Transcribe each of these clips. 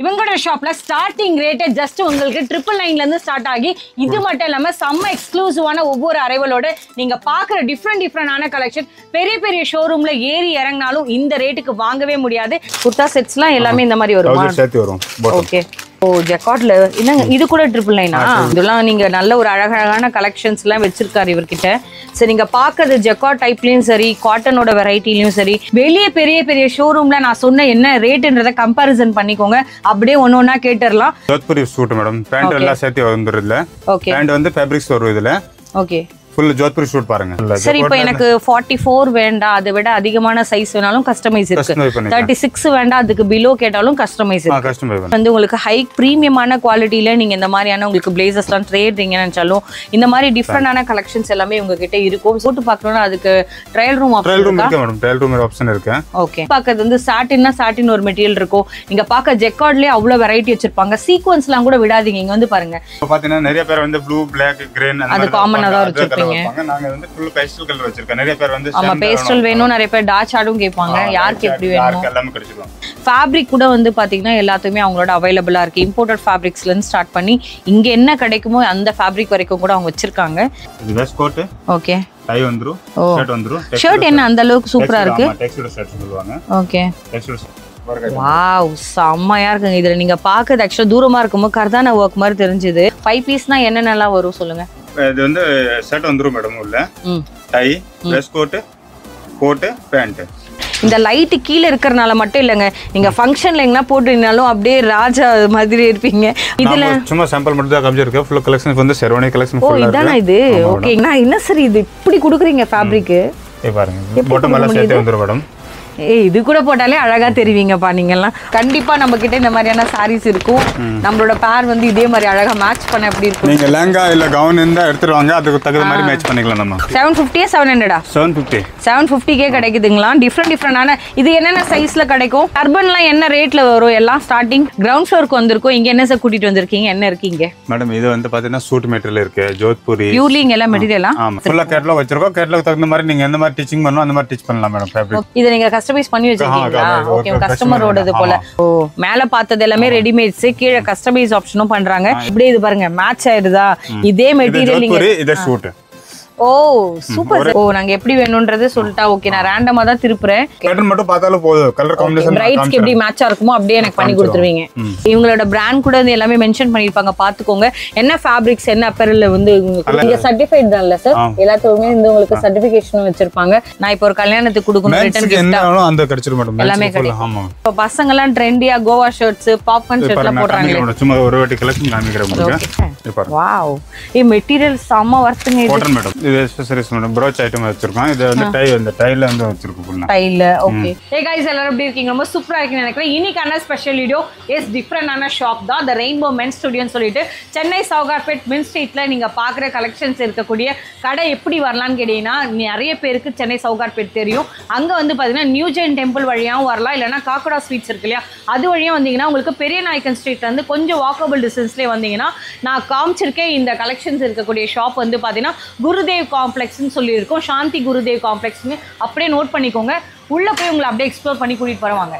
இவங்களோட ஷாப்ல ஸ்டார்டிங் ரேட்டே ஜஸ்ட் உங்களுக்கு ட்ரிபிள் நைன்ல இருந்து ஸ்டார்ட் ஆகி இது மட்டும் இல்லாம செம்ம எக்ஸ்க்ளூசிவான ஒவ்வொரு அரைவலோட நீங்க பாக்குற டிஃப்ரெண்ட் டிஃப்ரெண்டான கலெக்ஷன் பெரிய பெரிய ஷோரூம்ல ஏறி இறங்கினாலும் இந்த ரேட்டுக்கு வாங்கவே முடியாது குர்தா செட்ஸ்லாம் எல்லாமே இந்த மாதிரி வருமா தௌசண்ட் சேர்த்து வரும் bottom. ஓகே ஓ ஜெக்காட்ல என்னங்க இது கூட ட்ரிபிள் நைனா இதெல்லாம் நீங்க நல்ல ஒரு அழகழகான கலெக்ஷன்ஸ் எல்லாம் வச்சிருக்காரு இவர்கிட்ட சரி நீங்க பாக்குறது ஜெக்காட் டைப்லயும் சரி காட்டனோட வெரைட்டிலயும் சரி வெளியே பெரிய பெரிய ஷோரூம்ல நான் சொன்ன என்ன ரேட்டுன்றத கம்பேரிசன் பண்ணிக்கோங்க அப்படியே ஒண்ணு ஒண்ணா கேட்டுடலாம் ஜோத்பூரி சூட் மேடம் பேண்ட் எல்லாம் சேர்த்து வந்துருதுல ஓகே பேண்ட் வந்து ஃபேப்ரிக்ஸ் வரும் இதுல ஓகே ஃபுல் ஜோத்பூரி ஷூட் பாருங்க சரி இப்போ எனக்கு ஃபார்ட்டி ஃபோர் வேண்டாம் அதை விட அதிகமான சைஸ் வேணாலும் கஸ்டமைஸ் இருக்கு கஸ்டமைஸ் பண்ணிக்கலாம் தேர்ட்டி சிக்ஸ் வேண்டாம் அதுக்கு பிலோ கேட்டாலும் கஸ்டமைஸ் ஆ இருக்கு கஸ்டமைஸ் பண்ணி வந்து உங்களுக்கு ஹை ப்ரீமியமான குவாலிட்டியில நீங்க இந்த மாதிரியான உங்களுக்கு பிளேசர்ஸ்லாம் ட்ரேடுறீங்கன்னு நினைச்சாலும் இந்த மாதிரி டிஃப்ரெண்டான கலெக்ஷன்ஸ் எல்லாமே உங்ககிட்ட இருக்கும் போட்டு பார்க்கணும்னா அதுக்கு trial room trial room option இருக்கு மேடம் ட்ரையல் ரூம் ஆப்ஷன் இருக்கு ஓகே பார்க்கறது வந்து சாட்டின்னா சாட்டின் ஒரு மெட்டீரியல் இருக்கும் நீங்க பார்க்க ஜெக்கார்ட்லயே அவ்வளவு வெரைட்டி வச்சிருப்பாங்க சீக்வன்ஸ்லாம் கூட விடாதீங்க இங்க வந்து பாருங்க இப்போ பாத்தீங்கன்னா நிறைய பேர் வந்து ப்ளூ பிளாக் கிரீன் அது common ஆ தான் வச்சிருப்பீங்க. நாங்க வந்து ஃபுல் பேஸ்டல் கலர் வச்சிருக்கோம் நிறைய பேர் வந்து ஆமா பேஸ்டல் வேணும் நிறைய பேர் டார்க் ஷாடும் கேட்பாங்க யாருக்கு எப்படி வேணும் யாருக்கு எல்லாமே கிடைச்சிடும் ஃபேப்ரிக் கூட வந்து பாத்தீங்கன்னா எல்லாத்துமே அவங்களோட அவைலபிளா இருக்கு இம்போர்ட்டட் ஃபேப்ரிக்ஸ்ல இருந்து ஸ்டார்ட் பண்ணி இங்க என்ன கிடைக்குமோ அந்த ஃபேப்ரிக் வரைக்கும் கூட அவங்க வச்சிருக்காங்க இது வெஸ்ட் கோட் ஓகே டை வந்துரும் ஓ. ஷர்ட் வந்துரும் ஷர்ட் என்ன அந்த அளவுக்கு சூப்பரா இருக்கு டெக்ஸ்டைல் ஷர்ட் சொல்லுவாங்க ஓகே டெக்ஸ்டைல் வாவ் செம்மையா இருக்குங்க இதுல நீங்க பாக்குறது ஆக்சுவலா தூரமா இருக்கும்போது கர்தான ஒர்க் மாதிரி தெரிஞ்சுது ஃபைவ் பீஸ்னா என்னென்னலாம் வரும் சொல்லுங்க இது வந்து ஷர்ட் வந்துரும் மேடம் உள்ள ம் tie vest coat coat pant இந்த லைட் கீழே இருக்கிறனால மட்டும் இல்லைங்க நீங்க ஃபங்க்ஷன்ல எங்கன்னா போட்டுனாலும் அப்படியே ராஜா மாதிரி இருப்பீங்க இதுல சும்மா சாம்பிள் மட்டும் தான் காமிச்சிருக்கேன் ஃபுல் கலெக்ஷன் வந்து செரவணி கலெக்ஷன் ஓ ஃபுல்லா இதானா இருக்கு இது ஓகே நான் என்ன சரி இது இப்படி கொடுக்குறீங்க ஃபேப்ரிக்கு இது பாருங்க பாட்டம் எல்லாம் சேர்த்து வந்துரும் மேடம் ஏய் இது கூட போட்டாலே அழகா தெரிவிங்கப்பா நீங்கெல்லாம் கண்டிப்பா நம்ம கிட்ட இந்த மாதிரியான சாரீஸ் இருக்கும் நம்மளோட பேர் வந்து இதே மாதிரி அழகா மேட்ச் பண்ண எப்படி இருக்கும் நீங்க லெங்கா இல்ல கவுன் இருந்தா எடுத்துட்டு வாங்க அதுக்கு தகுந்த மாதிரி மேட்ச் பண்ணிக்கலாம் நம்ம செவன் ஃபிஃப்டியா செவன் ஹண்ட்ரடா செவன் ஃபிஃப்டி செவன் ஃபிஃப்டிக்கே கிடைக்குதுங்களா டிஃப்ரெண்ட் டிஃப்ரெண்டான இது என்னென்ன சைஸ்ல கிடைக்கும் அர்பன்லாம் என்ன ரேட்ல வரும் எல்லாம் ஸ்டார்டிங் கிரவுண்ட் ஃப்ளோருக்கு வந்திருக்கும் இங்க என்ன சார் கூட்டிட்டு வந்திருக்கீங்க என்ன இருக்கீங்க மேடம் இது வந்து பாத்தீங்கன்னா சூட் மெட்டீரியல் இருக்கு ஜோத்பூரி பியூர்லி இங்க எல்லாம் மெட்டீரியலா ஆமா ஃபுல்லா கேட்லாக் வச்சிருக்கோம் கேட்லாக் தகுந்த மாதிரி நீங்க எந்த மாதிரி டீச்சிங் பண்ணணும் அந்த மாதிரி டீச் பண்ணலாம் மேடம் ஃபேப்ரிக் இதை நீங்க கஸ்டமைஸ் பண்ணி வச்சிருக்கீங்களா ஆமா, ஓகே ஒரு கஸ்டமரோட இது போல ஓ மேல பார்த்தது எல்லாமே ரெடிமேட்ஸ் கீழே கஸ்டமைஸ் ஆப்ஷனும் பண்றாங்க இப்படியே இது பாருங்க மேட்ச் ஆயிடுதா இதே இது மெட்டீரியல் நீங்க ஜோத்பூரி இது ஷூட் ஓ சூப்பர் ஓ நாங்க எப்படி வேணும்ன்றது சொல்லிட்டா ஓகே நான் ரேண்டமா தான் திருப்புறேன் பேட்டர்ன் மட்டும் பார்த்தாலும் போதும் கலர் காம்பினேஷன் பிரைட்ஸ்க்கு எப்படி மேட்சா இருக்குமோ அப்படியே எனக்கு பண்ணி கொடுத்துருவீங்க இவங்களோட பிராண்ட் கூட வந்து எல்லாமே மென்ஷன் பண்ணிருப்பாங்க பாத்துக்கோங்க என்ன ஃபேப்ரிக்ஸ் என்ன அப்பரல்ல வந்து உங்களுக்கு- நீங்க சர்டிஃபைட் தான்ல சார் எல்லாத்துக்குமே வந்து உங்களுக்கு சர்டிபிகேஷனும் வச்சிருப்பாங்க நான் இப்போ ஒரு கல்யாணத்துக்கு கொடுக்கணும் ரிட்டர்ன் மென்ஸ்க்கு என்ன வேணும் அந்த கிடைச்சிரும் மேடம் எல்லாமே மென்ஸ்க்கு ஆமா இப்போ பசங்க எல்லாம் ட்ரெண்டியா கோவா ஷர்ட்ஸ் பாப்கார்ன் ஷர்ட் எல்லாம் நான் போடுறாங்க காமிக்கிறேன் madam. சும்மா ஒரு வாட்டி கலெக்ஷன் காமிக்கிறேன் உங்களுக்கு இது பாருங்க வாவ் ஏ மெட்டீரியல் செம்ம வர்த்துங்க இது காட்டன் மேடம் இது எக்ஸசரிஸ் மேடம் ப்ரோச் ஐட்டம் வச்சிருக்கோம் இது வந்து டை இந்த டைல வந்து வச்சிருக்கோம் ஃபுல்லா ஸ்டைல்ல ஓகே ஏ கைஸ் எல்லாரும் எப்படி இருக்கீங்க ரொம்ப சூப்பரா இருக்குன்னு நினைக்கிறேன் இன்னைக்கான ஸ்பெஷல் வீடியோ எஸ் டிஃப்ரெண்டான ஷாப் தான் த ரெயின்போ மென் ஸ்டுடியோன்னு சொல்லிட்டு சென்னை சவுகார்பேட் மின் ஸ்ட்ரீட்ல நீங்க பாக்குற கலெக்ஷன்ஸ் இருக்கக்கூடிய கடை எப்படி வரலாம்னு கேட்டீங்கன்னா நிறைய பேருக்கு சென்னை சவுகார்பேட் தெரியும் அங்க வந்து பாத்தீங்கன்னா நியூஜென் டெம்பிள் வழியாவும் வரலாம் இல்லைன்னா காக்கடா ஸ்வீட்ஸ் இருக்கு இல்லையா அது வழியா வந்தீங்கன்னா உங்களுக்கு பெரிய நாயக்கன் ஸ்ட்ரீட்ல இருந்து கொஞ்சம் வாக்கபிள் டிஸ்டன்ஸ்லேயே வந்தீங்கன்னா நான் காமிச்சிருக்கேன் இந்த கலெக்ஷன்ஸ் இருக்கக்கூடிய ஷாப் வந்து பார்த்தீங்கன்னா குருதேவ் காம்ப்ளெக்ஸ்னு சொல்லியிருக்கோம் சாந்தி குருதேவ் காம்ப்ளெக்ஸ்னு அப்படியே நோட் பண்ணிக்கோங்க உள்ளே போய் உங்களை அப்படியே எக்ஸ்ப்ளோர் பண்ணி கூட்டிகிட்டு வருவாங்க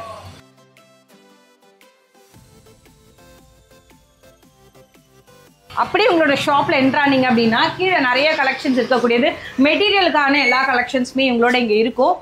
அப்படியே உங்களோட ஷாப்ல என்ட்ரானீங்க அப்படின்னா கீழே நிறைய கலெக்ஷன்ஸ் இருக்கக்கூடியது மெட்டீரியலுக்கான எல்லா கலெக்ஷன்ஸுமே உங்களோட இங்க இருக்கும்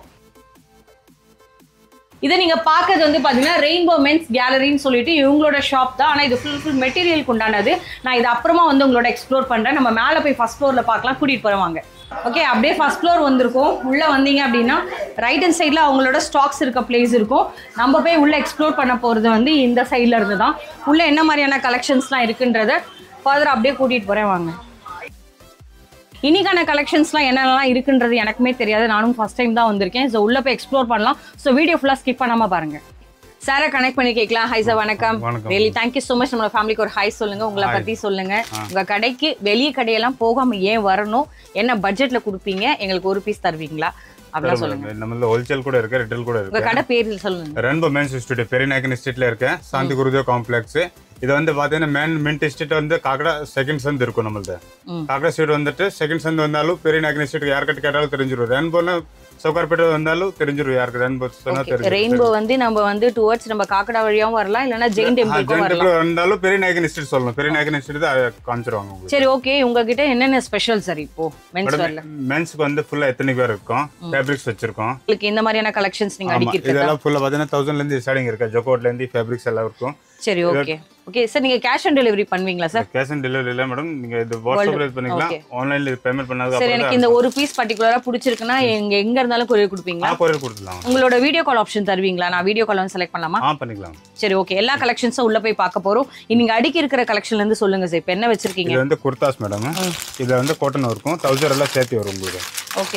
இதை நீங்க பார்க்கறது வந்து பாத்தீங்கன்னா ரெயின்போ மென்ஸ் கேலரின்னு சொல்லிட்டு இவங்களோட ஷாப் தான் ஆனா இது ஃபுல் ஃபுல் மெட்டீரியலுக்கு உண்டானது நான் இது அப்புறமா வந்து உங்களோட எக்ஸ்ப்ளோர் பண்றேன் நம்ம மேலே போய் ஃபர்ஸ்ட் ஃப்ளோர்ல பார்க்கலாம் கூட்டிட்டு போறவாங்க ஓகே அப்படியே ஃபர்ஸ்ட் ஃப்ளோர் வந்திருக்கும் உள்ள வந்தீங்க அப்படின்னா ரைட் ஹேண்ட் சைடில் அவங்களோட ஸ்டாக்ஸ் இருக்க பிளேஸ் இருக்கும் நம்ம போய் உள்ள எக்ஸ்ப்ளோர் பண்ண போறது வந்து இந்த சைடில் இருந்து தான் உள்ள என்ன மாதிரியான கலெக்ஷன்ஸ்லாம் இருக்குன்றத ஃபர்தர் அப்படியே கூட்டிட்டு போறேன் வாங்க இன்னைக்கான கலெக்ஷன்ஸ்லாம் என்னென்னலாம் இருக்குன்றது எனக்குமே தெரியாது நானும் ஃபர்ஸ்ட் டைம் தான் வந்திருக்கேன் ஸோ உள்ள போய் எக்ஸ்ப்ளோர் பண்ணலாம் ஸோ வீடியோ ஃபுல்லாக ஸ்கிப் பண்ணாம பாருங்க சாரை கனெக்ட் பண்ணி கேட்கலாம் ஹை சார் வணக்கம் வணக்கம். ரியலி தேங்க்யூ ஸோ மச் நம்மளோட ஃபேமிலிக்கு ஒரு ஹாய் சொல்லுங்க உங்களை பத்தி சொல்லுங்க உங்க கடைக்கு வெளிய கடையெல்லாம் போகாம ஏன் வரணும் என்ன பட்ஜெட்ல கொடுப்பீங்க எங்களுக்கு ஒரு பீஸ் தருவீங்களா அப்படிலாம் சொல்லுங்க நம்மள ஹோல்சேல் கூட இருக்கு ரிட்டேல் கூட உங்க இருக்கு கடை பேர் சொல்லுங்க ரெண்டு மென்ஸ் ஸ்டுடியோ பெரிய நாயக்கன் ஸ்ட்ரீட்ல இருக்கேன் சாந்தி குருதேவ் காம்ப்ளெக்ஸ் இது வந்து பாத்தீங்கன்னா மெயின் மின்ட் ஸ்ட்ரீட் வந்து காக்கடா செகண்ட் சந்த் இருக்கும் நம்மளது ம். காக்கடா ஸ்ட்ரீட் வந்துட்டு செகண்ட் சந்த் வந்தாலும் பெரிய நாயக்கன் ஸ்ட்ரீட் யார்கிட்ட கேட்டாலும் தெரிஞ்சிடும் ரென்போல சவுகார்பேட்டை வந்தாலும் தெரிஞ்சிடும் யாருக்கு ரெயின்போ சொன்னா தெரிஞ்சிடும் ரெயின்போ வந்து நம்ம வந்து டுவர்ட்ஸ் நம்ம காக்கடா வழியாவும் வரலாம் இல்லைன்னா ஜெயின் டெம்பிளுக்கும் வரலாம் ஜெயின் வந்தாலும் பெரிய நாயக்கன் இன்ஸ்டியூட் சொல்லணும் பெரிய நாயக்கன் இன்ஸ்டியூட் தான் காமிச்சிருவாங்க உங்களுக்கு சரி ஓகே உங்ககிட்ட என்னென்ன ஸ்பெஷல் சார் இப்போ மென்ஸ் வேர்ல மேடம் மென்ஸ்க்கு வந்து ஃபுல்லா எத்தனை பேர் இருக்கும் ஃபேப்ரிக்ஸ் வச்சிருக்கோம் உங்களுக்கு இந்த மாதிரியான கலெக்ஷன்ஸ் நீங்க ஆமா அடிக்கிறது இதெல்லாம் ஃபுல்லா பாத்தீங்கன்னா தௌசண்ட்ல இருந்து ஸ்டார்டிங் இருக்கு ஜொக்கோட்ல இருந்து ஃபேப்ரிக்ஸ் எல்லாம் இருக்கும் சரி ஓகே ஓகே சார் நீங்க கேஷ் ஆன் டெலிவரி பண்ணுவீங்களா சார் கேஷ் ஆன் டெலிவரி இல்ல மேடம் நீங்க இது வாட்ஸ்அப்ல இது பண்ணிக்கலாம் Okay. ஆன்லைன்ல பேமெண்ட் பண்ணதுக்கு சரி அப்புறம் எனக்கு இந்த ஒரு பீஸ் பர்டிகுலரா பிடிச்சிருக்குன்னா எங்க எங்க இருந்தாலும் கொரியர் கொடுப்பீங்களா ஆ கொரியர் கொடுத்துலாம் உங்களோட வீடியோ கால் ஆப்ஷன் தருவீங்களா நான் வீடியோ கால் வந்து செலக்ட் பண்ணலாமா ஆ பண்ணிக்கலாம் சரி ஓகே எல்லா கலெக்ஷன்ஸும் உள்ள போய் பார்க்க போறோம் நீங்க அடிக்கி இருக்கிற கலெக்ஷன்ல இருந்து சொல்லுங்க சார் இப்போ என்ன வச்சிருக்கீங்க இது வந்து குர்தாஸ் மேடம் இதுல வந்து காட்டன் இருக்கும் தௌசண்ட் எல்லாம் சேர்த்து வரும் உங்களுக்கு ஓகே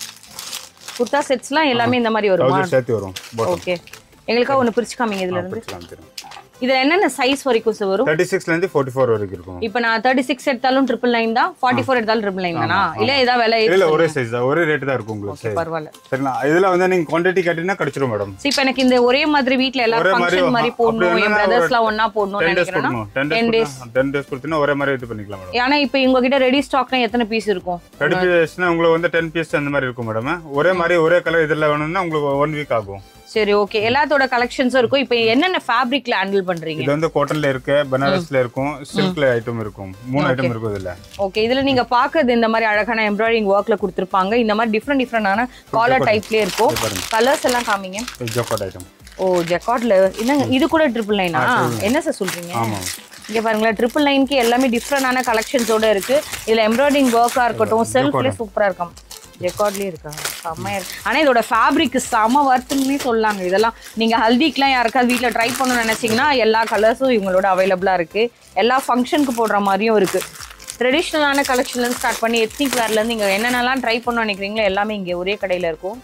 குர்தா செட்ஸ்லாம் எல்லாமே இந்த மாதிரி வருமா தௌசண்ட் சேர்த்து வரும் பாட்டம் ஓகே எங்களுக்காக ஒன்று பிரிச்சு காமிங்க இதுல இருந்து பிடிச்சலாம் தெரியும் இதுல என்னென்ன சைஸ் வரைக்கும் சார் வரும் தேர்ட்டி சிக்ஸ்ல இருந்து ஃபார்ட்டி ஃபோர் வரைக்கும் இருக்கும் இப்போ நான் தேர்ட்டி சிக்ஸ் எடுத்தாலும் ட்ரிபிள் நைன் தான் ஃபார்ட்டி ஃபோர் எடுத்தாலும் ட்ரிபிள் நைன் தானா இல்ல ஏதாவது விலை இல்ல ஒரே சைஸ் தான் ஒரே ரேட் தான் இருக்கும் உங்களுக்கு size. பரவாயில்ல சரிங்களா இதுல வந்து நீங்க குவான்டிட்டி கேட்டீங்கன்னா கிடைச்சிரும் மேடம் சரி இப்போ எனக்கு இந்த ஒரே மாதிரி வீட்ல எல்லாரும் ஒரே மாதிரி ஃபங்க்ஷன் மாதிரி அப்படி போடணும் என் இல்லைன்னா பிரதர்ஸ்லாம் ஒண்ணா போடணும்னு டென் டேஸ் நினைக்கிறேன்னா கொடுக்கணும் டென் டேஸ் டென் டேஸ் கொடுத்தீங்கன்னா ஒரே மாதிரி இது பண்ணிக்கலாம் மேடம் ஆனா இப்போ உங்ககிட்ட ரெடி ஸ்டாக்னா எத்தனை பீஸ் இருக்கும் ரெடி பீஸ்னா உங்களுக்கு வந்து டென் பீஸ் அந்த மாதிரி இருக்கும் மேடம் ஒரே மாதிரி ஒரே கலர் இதில் வேணும்னா உங்களுக்கு ஒன் வீக் ஆகும் சரி ஓகே எல்லாத்தோட கலெக்ஷன்ஸும் இருக்கும் இப்போ என்னென்ன ஃபேப்ரிக்ல ஹேண்டில் பண்றீங்க இது வந்து காட்டன்ல இருக்கு பனாரஸ்ல இருக்கும் சில்க்ல ஐட்டம் இருக்கும் மூணு ஐட்டம் இருக்கும் இதுல ஓகே இதுல நீங்க பாக்குறது இந்த மாதிரி அழகான எம்ப்ராய்டிங் ஒர்க்ல கொடுத்துருப்பாங்க இந்த மாதிரி டிஃப்ரெண்ட் டிஃப்ரெண்டான காலர் டைப்லயே இருக்கும் இது பாருங்க கலர்ஸ் எல்லாம் காமிங்க ஜோக்காட் ஐட்டம் ஓ ஜெக்கார்ட்ல என்னங்க இது கூட ட்ரிபிள் நைனா என்ன சார் சொல்றீங்க ஆமா இங்க பாருங்களேன் ட்ரிபிள் நைன்க்கு எல்லாமே டிஃப்ரெண்டான கலெக்ஷன்ஸோட இருக்கு இதுல எம்ப்ராய்டிங் ஒர்க்கா இருக்கட்டும் செல்ஃப்லேயே சூப்பரா இருக்கும் ஜெக்கார்ட்லயே இருக்கா செம்மையா இருக்கு ஆனா இதோட ஃபேப்ரிக் செம வர்த்துன்னே சொல்லாங்க இதெல்லாம் நீங்க ஹல்திக்குலாம் யாருக்காவது வீட்ல ட்ரை பண்ணணும்னு நினைச்சீங்கன்னா எல்லா கலர்ஸும் இவங்களோட அவைலபிளா இருக்கு எல்லா ஃபங்க்ஷனுக்கு போடுற மாதிரியும் இருக்கு ட்ரெடிஷ்னலான கலெக்ஷன்லேருந்து ஸ்டார்ட் பண்ணி எத்னிக் வேர்லேருந்து இங்கே என்னென்னலாம் ட்ரை பண்ண நினைக்கிறீங்களோ எல்லாமே இங்கே ஒரே கடையில் இருக்கும்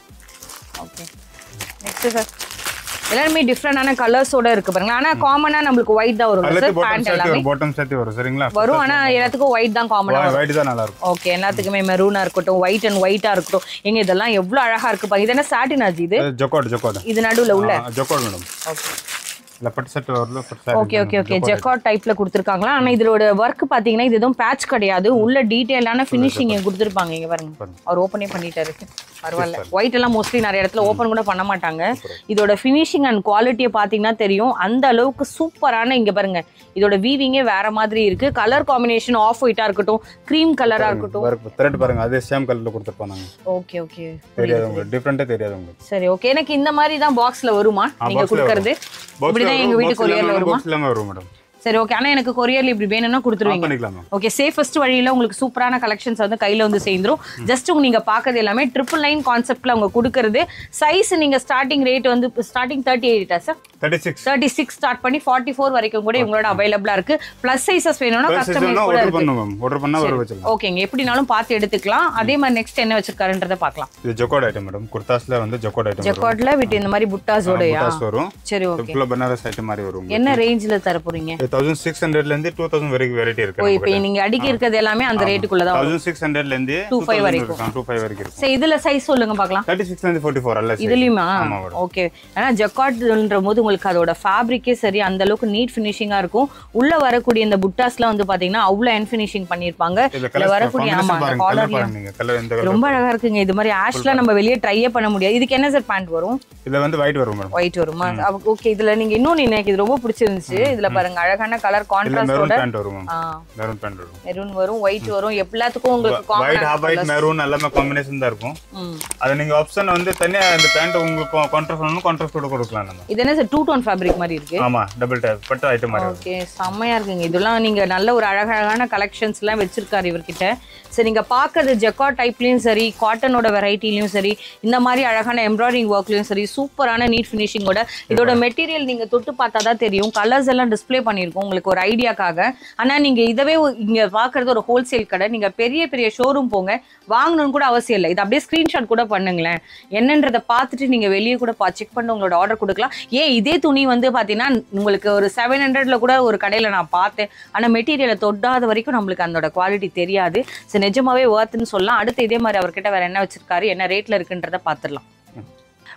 ஓகே நெக்ஸ்ட் சார் எல்லாருமே டிஃப்ரெண்டான கலர்ஸோட இருக்கு பாருங்க ஆனா காமனா நம்மளுக்கு ஒயிட் தான் வரும் எல்லாத்தையும் சார் பாட்டம் பேண்ட் சேர்த்து எல்லாமே வரும் பாட்டம் சேர்த்து வரும் சரிங்களா வரும் ஆனா எல்லாத்துக்கும் ஒயிட் தான் காமனா ஒயிட் தான் நல்லா இருக்கும் ஓகே எல்லாத்துக்குமே மெரூனா இருக்கட்டும் ஒயிட் அண்ட் ஒயிட்டா இருக்கட்டும் எங்க இதெல்லாம் எவ்வளவு அழகா இருக்கு பாருங்க இது என்ன சாட்டின் ஆச்சு இது ஜொக்காட் ஜொக்காட் இது நடுவுல உள்ள ஜொக்காட் மேடம் ஓகே இல்ல பட்டு செட் வரல பட்டு ஓகே ஓகே ஓகே ஜெக்கார்ட் டைப்ல கொடுத்துருக்காங்களா ஆனா இதோட ஒர்க் பாத்தீங்கன்னா இது எதுவும் பேட்ச் கிடையாது உள்ள டீடைலான ஃபினிஷிங் கொடுத்துருப்பாங்க இங்க பாருங்க அவர் ஓப்பனே பண்ணிட்டாரு பரவாயில்ல ஒயிட் எல்லாம் மோஸ்ட்லி நிறைய இடத்துல ஓப்பன் கூட பண்ண மாட்டாங்க இதோட ஃபினிஷிங் அண்ட் குவாலிட்டியை பார்த்தீங்கன்னா தெரியும் அந்த அளவுக்கு சூப்பரான இங்க பாருங்க இதோட வீவிங்கே வேற மாதிரி இருக்கு கலர் காம்பினேஷன் ஆஃப் ஒயிட்டா இருக்கட்டும் க்ரீம் கலரா இருக்கட்டும் த்ரெட் பாருங்க அதே சேம் கலர்ல கொடுத்துருப்போம் நாங்க ஓகே ஓகே தெரியாது உங்களுக்கு டிஃப்ரெண்டே தெரியாது உங்களுக்கு சரி ஓகே எனக்கு இந்த மாதிரி தான் பாக்ஸ்ல வருமா நீங்க box ல கொடுக்கறது இப்படிதான் எங்க வீட்டு கொரியர்ல வருமா பாக்ஸ் இல்லாம வரும் மேடம் சரி ஓகே ஆனா எனக்கு கொரியர்ல இப்படி வேணும்னா கொடுத்துருவீங்க பண்ணிக்கலாம் மேம் ஓகே சேஃபஸ்ட் வழியில உங்களுக்கு சூப்பரான கலெக்ஷன்ஸ் வந்து கையில வந்து சேர்ந்துரும் ஜஸ்ட் உங்க நீங்க பாக்குறது எல்லாமே ட்ரிபிள் நைன் கான்செப்ட்ல அவங்க கொடுக்கறது சைஸ் நீங்க ஸ்டார்டிங் ரேட் வந்து ஸ்டார்டிங் தேர்ட்டி எயிட்டா sir thirty six thirty six start பண்ணி ஃபார்ட்டி ஃபோர் வரைக்கும் கூட உங்களோட அவைலபிளா இருக்கு பிளஸ் சைசஸ் வேணும்னா கஸ்டமைஸ் கூட ஆர்டர் இருக்கு பண்ணும் மேம் ஆர்டர் பண்ணா வர வச்சிடலாம் ஓகேங்க எப்படினாலும் பார்த்து எடுத்துக்கலாம் அதே மாதிரி நெக்ஸ்ட் என்ன வச்சிருக்காருன்றத பார்க்கலாம் இது ஜொக்காட் ஐட்டம் மேடம் குர்தாஸ்ல வந்து ஜொக்காட் ஐட்டம் வரும் ஜெக்கார்ட்ல வித் இந்த மாதிரி புட்டாஸோடயா புட்டாஸ் வரும் சரி ஓகே ஃபுல்லா பனாரஸ் ஐட்டம் மாதிரி வரும் என்ன ரேஞ்சில் தர போறீங்க தௌசண்ட் சிக்ஸ் ஹண்ட்ரட்ல இருந்து டூ தௌசண்ட் வரைக்கும் வெரைட்டி ஓ இருக்கு இப்போ நீங்க அடுக்கி இருக்கிறது எல்லாமே அந்த ரேட்டுக்குள்ள தான் வரும் தௌசண்ட் சிக்ஸ் ஹண்ட்ரட்ல இருந்து டூ ஃபைவ் வரைக்கும் டூ ஃபைவ் வரைக்கும் இருக்கும் சரி இதுல சைஸ் சொல்லுங்க பார்க்கலாம் தேர்ட்டி சிக்ஸ்ல இருந்து ஃபோர்ட்டி ஃபோர் அல்ல இதுலயுமா ஆமா மேடம் ஓகே ஆனா ஜக்கார்ட்ன்ற போது உங்களுக்கு அதோட ஃபேப்ரிக்கே சரி அந்த அளவுக்கு நீட் ஃபினிஷிங்கா இருக்கும் உள்ள வரக்கூடிய இந்த புட்டாஸ்லாம் வந்து பாத்தீங்கன்னா அவ்வளவு என் ஃபினிஷிங் பண்ணிருப்பாங்க இதுல இதுல கலர் வரக்கூடிய ஆமா பாருங்க அந்த கலர் காலர்ல பாருங்க நீங்க கலர் எந்த கலர் ரொம்ப அழகா இருக்குங்க இது மாதிரி ஆஷ்லாம் நம்ம வெளியே ட்ரையே பண்ண முடியாது இதுக்கு என்ன சார் பேண்ட் வரும் இதுல வந்து ஒயிட் வரும் மேடம் ஒயிட் வருமா ஓகே இதுல நீங்க இன்னொன்னு எனக்கு இது ரொம்ப பிடிச்சிருந்துச்சு இதுல பாருங்க அழகான கலர் இல்ல கான்ட்ராஸ்டோட மெரூன் பேண்ட் வரும் மேம் மெரூன் பேண்ட் வரும் மெரூன் வரும் ஒயிட் வரும் எல்லாத்துக்கும் உங்களுக்கு white half white common maroon எல்லாமே காம்பினேஷன் தான் இருக்கும் அது நீங்க ஆப்ஷன் வந்து தனியா இந்த பேண்ட் உங்களுக்கு கான்ட்ராஸ்ட் பண்ணணும் கான்ட்ராஸ்ட் கூட கொடுக்கலாம் நம்ம இது என்ன சார் டூ டோன் ஃபேப்ரிக் மாதிரி இருக்கு ஆமா டபுள் டைப் பட்டு ஐட்டம் மாதிரி வரும் ஓகே செம்மையா இருக்குங்க இதெல்லாம் நீங்க நல்ல ஒரு அழகழகான கலெக்ஷன்ஸ் எல்லாம் வச்சிருக்காரு இவர்கிட்ட சரி நீங்க பாக்குறது ஜெக்கா டைப்லயும் சரி காட்டனோட வெரைட்டிலயும் சரி இந்த மாதிரி அழகான எம்ப்ராய்டிங் ஒர்க்லயும் சரி சூப்பரான நீட் ஃபினிஷிங்கோட இதோட மெட்டீரியல் நீங்க தொட்டு பார்த்தா தான் தெரியும் கலர்ஸ் எல்லாம் டிஸ்ப்ளே பண்ணியிருக்கோம் உங்களுக்கு ஒரு ஐடியாக்காக ஆனா நீங்க இதவே ஒ- இங்க பாக்குறது ஒரு ஹோல்சேல் கடை நீங்க பெரிய பெரிய ஷோரூம் போங்க வாங்கணும்னு கூட அவசியம் இல்லை இது அப்படியே ஸ்கிரீன்ஷாட் கூட பண்ணுங்களேன் என்னன்றதை பார்த்துட்டு நீங்க வெளியே கூட செக் பண்ணி உங்களோட ஆர்டர் கொடுக்கலாம் ஏன் இதே துணி வந்து பாத்தீங்கன்னா உங்களுக்கு ஒரு செவன் ஹண்ட்ரட்ல கூட ஒரு கடையில நான் பார்த்தேன் ஆனா மெட்டீரியலை தொட்டாத வரைக்கும் நம்மளுக்கு அதோட குவாலிட்டி தெரியாது ஸோ நிஜமாவே ஒர்த்துன்னு சொல்லலாம் அடுத்து இதே மாதிரி அவர்கிட்ட வேற என்ன வச்சிருக்காரு என்ன ரேட்ல இருக்குன்றத பார்த்துடலாம்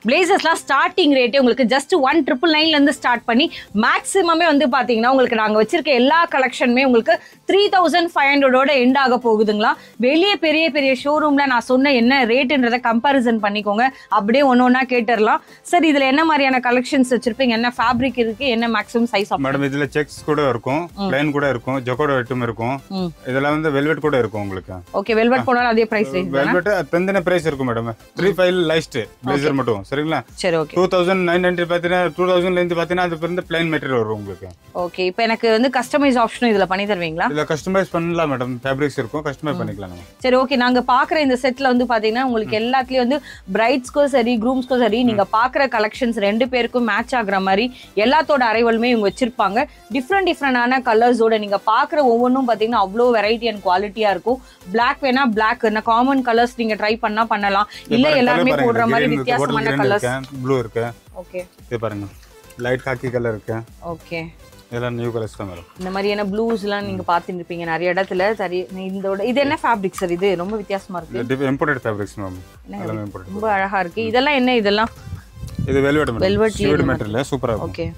பிளேசஸ்லாம் ஸ்டார்டிங் ரேட்டே உங்களுக்கு ஜஸ்ட் ஒன் ட்ரிபிள் நைன்லேருந்து ஸ்டார்ட் பண்ணி மேக்ஸிமமே வந்து பார்த்தீங்கன்னா உங்களுக்கு நாங்கள் வச்சிருக்க எல்லா கலெக்ஷனுமே உங்களுக்கு த்ரீ தௌசண்ட் ஃபைவ் ஹண்ட்ரடோட எண்ட் ஆக போகுதுங்களா வெளியே பெரிய பெரிய ஷோரூமில் நான் சொன்ன என்ன ரேட்டுன்றதை கம்பேரிசன் பண்ணிக்கோங்க அப்படியே ஒன்று ஒன்றா கேட்டுடலாம் சார் இதில் என்ன மாதிரியான கலெக்ஷன்ஸ் வச்சிருப்பீங்க என்ன ஃபேப்ரிக் இருக்கு என்ன மேக்ஸிமம் சைஸ் மேடம் இதுல செக்ஸ் கூட இருக்கும் பிளைன் கூட இருக்கும் ஜொக்கோட ஐட்டம் இருக்கும் ம். இதெல்லாம் வந்து வெல்வெட் கூட இருக்கும் உங்களுக்கு ஓகே வெல்வெட் போனாலும் அதே ப்ரைஸ் ரேஞ்ச் தானே வெல்வெட் தந்தின பிரைஸ் இருக்கும் மேடம் த்ரீ ஃபைவ் லைஸ்ட் பிளேசர் மட்டும் சரிங்களா சரி okay two thousand nine hundred பார்த்தீங்கன்னா டூ தௌசண்ட்லேருந்து பார்த்தீங்கன்னா அது வந்து பிளைன் மெட்டீரியல் வரும் உங்களுக்கு ஓகே இப்போ எனக்கு வந்து கஸ்டமைஸ் ஆப்ஷனும் இதில் பண்ணி தருவீங்களா இதில் கஸ்டமைஸ் பண்ணலாம் மேடம் ஃபேப்ரிக்ஸ் இருக்கும் கஸ்டமைஸ் பண்ணிக்கலாம் நம்ம சரி ஓகே நாங்க பாக்குற இந்த செட்ல வந்து பாத்தீங்கன்னா உங்களுக்கு எல்லாத்துலயும் வந்து பிரைட்ஸ்க்கும் சரி க்ரூம்ஸ்க்கும் சரி நீங்க பாக்குற கலெக்ஷன்ஸ் ரெண்டு பேருக்கும் மேட்ச் ஆகுற மாதிரி எல்லாத்தோட அரைவலுமே இவங்க வச்சிருப்பாங்க டிஃப்ரெண்ட் டிஃப்ரெண்டான கலர்ஸோட நீங்க பாக்குற ஒவ்வொன்றும் பாத்தீங்கன்னா அவ்வளோ வெரைட்டி அண்ட் குவாலிட்டியா இருக்கும் Black வேணா பிளாக் என்ன காமன் கலர்ஸ் நீங்க ட்ரை பண்ணா பண்ணலாம் இல்ல எல்லாருமே போடுற மாதிரி வித்தியாசமான கலர்ஸ் ப்ளூ இருக்கு ஓகே இது பாருங்க லைட் காக்கி கலர் இருக்கு ஓகே இதெல்லாம் நியூ கலர்ஸ் தான் மேடம் இந்த மாதிரியான ப்ளூஸ்லாம் நீங்க பார்த்துட்டு இருப்பீங்க நிறைய இடத்துல சரி இதோட இது என்ன ஃபேப்ரிக் சார் இது ரொம்ப வித்தியாசமா இருக்கு இம்போர்ட்டட் ஃபேப்ரிக்ஸ் மேம் எல்லாமே இம்போர்ட்டட் ரொம்ப அழகா இருக்கு இதெல்லாம் என்ன இதெல்லாம் இது வெல்வெட் Velvet மேடம் லயே சில்வெட் இது மெட்டீரியல் சூப்பரா இருக்கும் ஓகே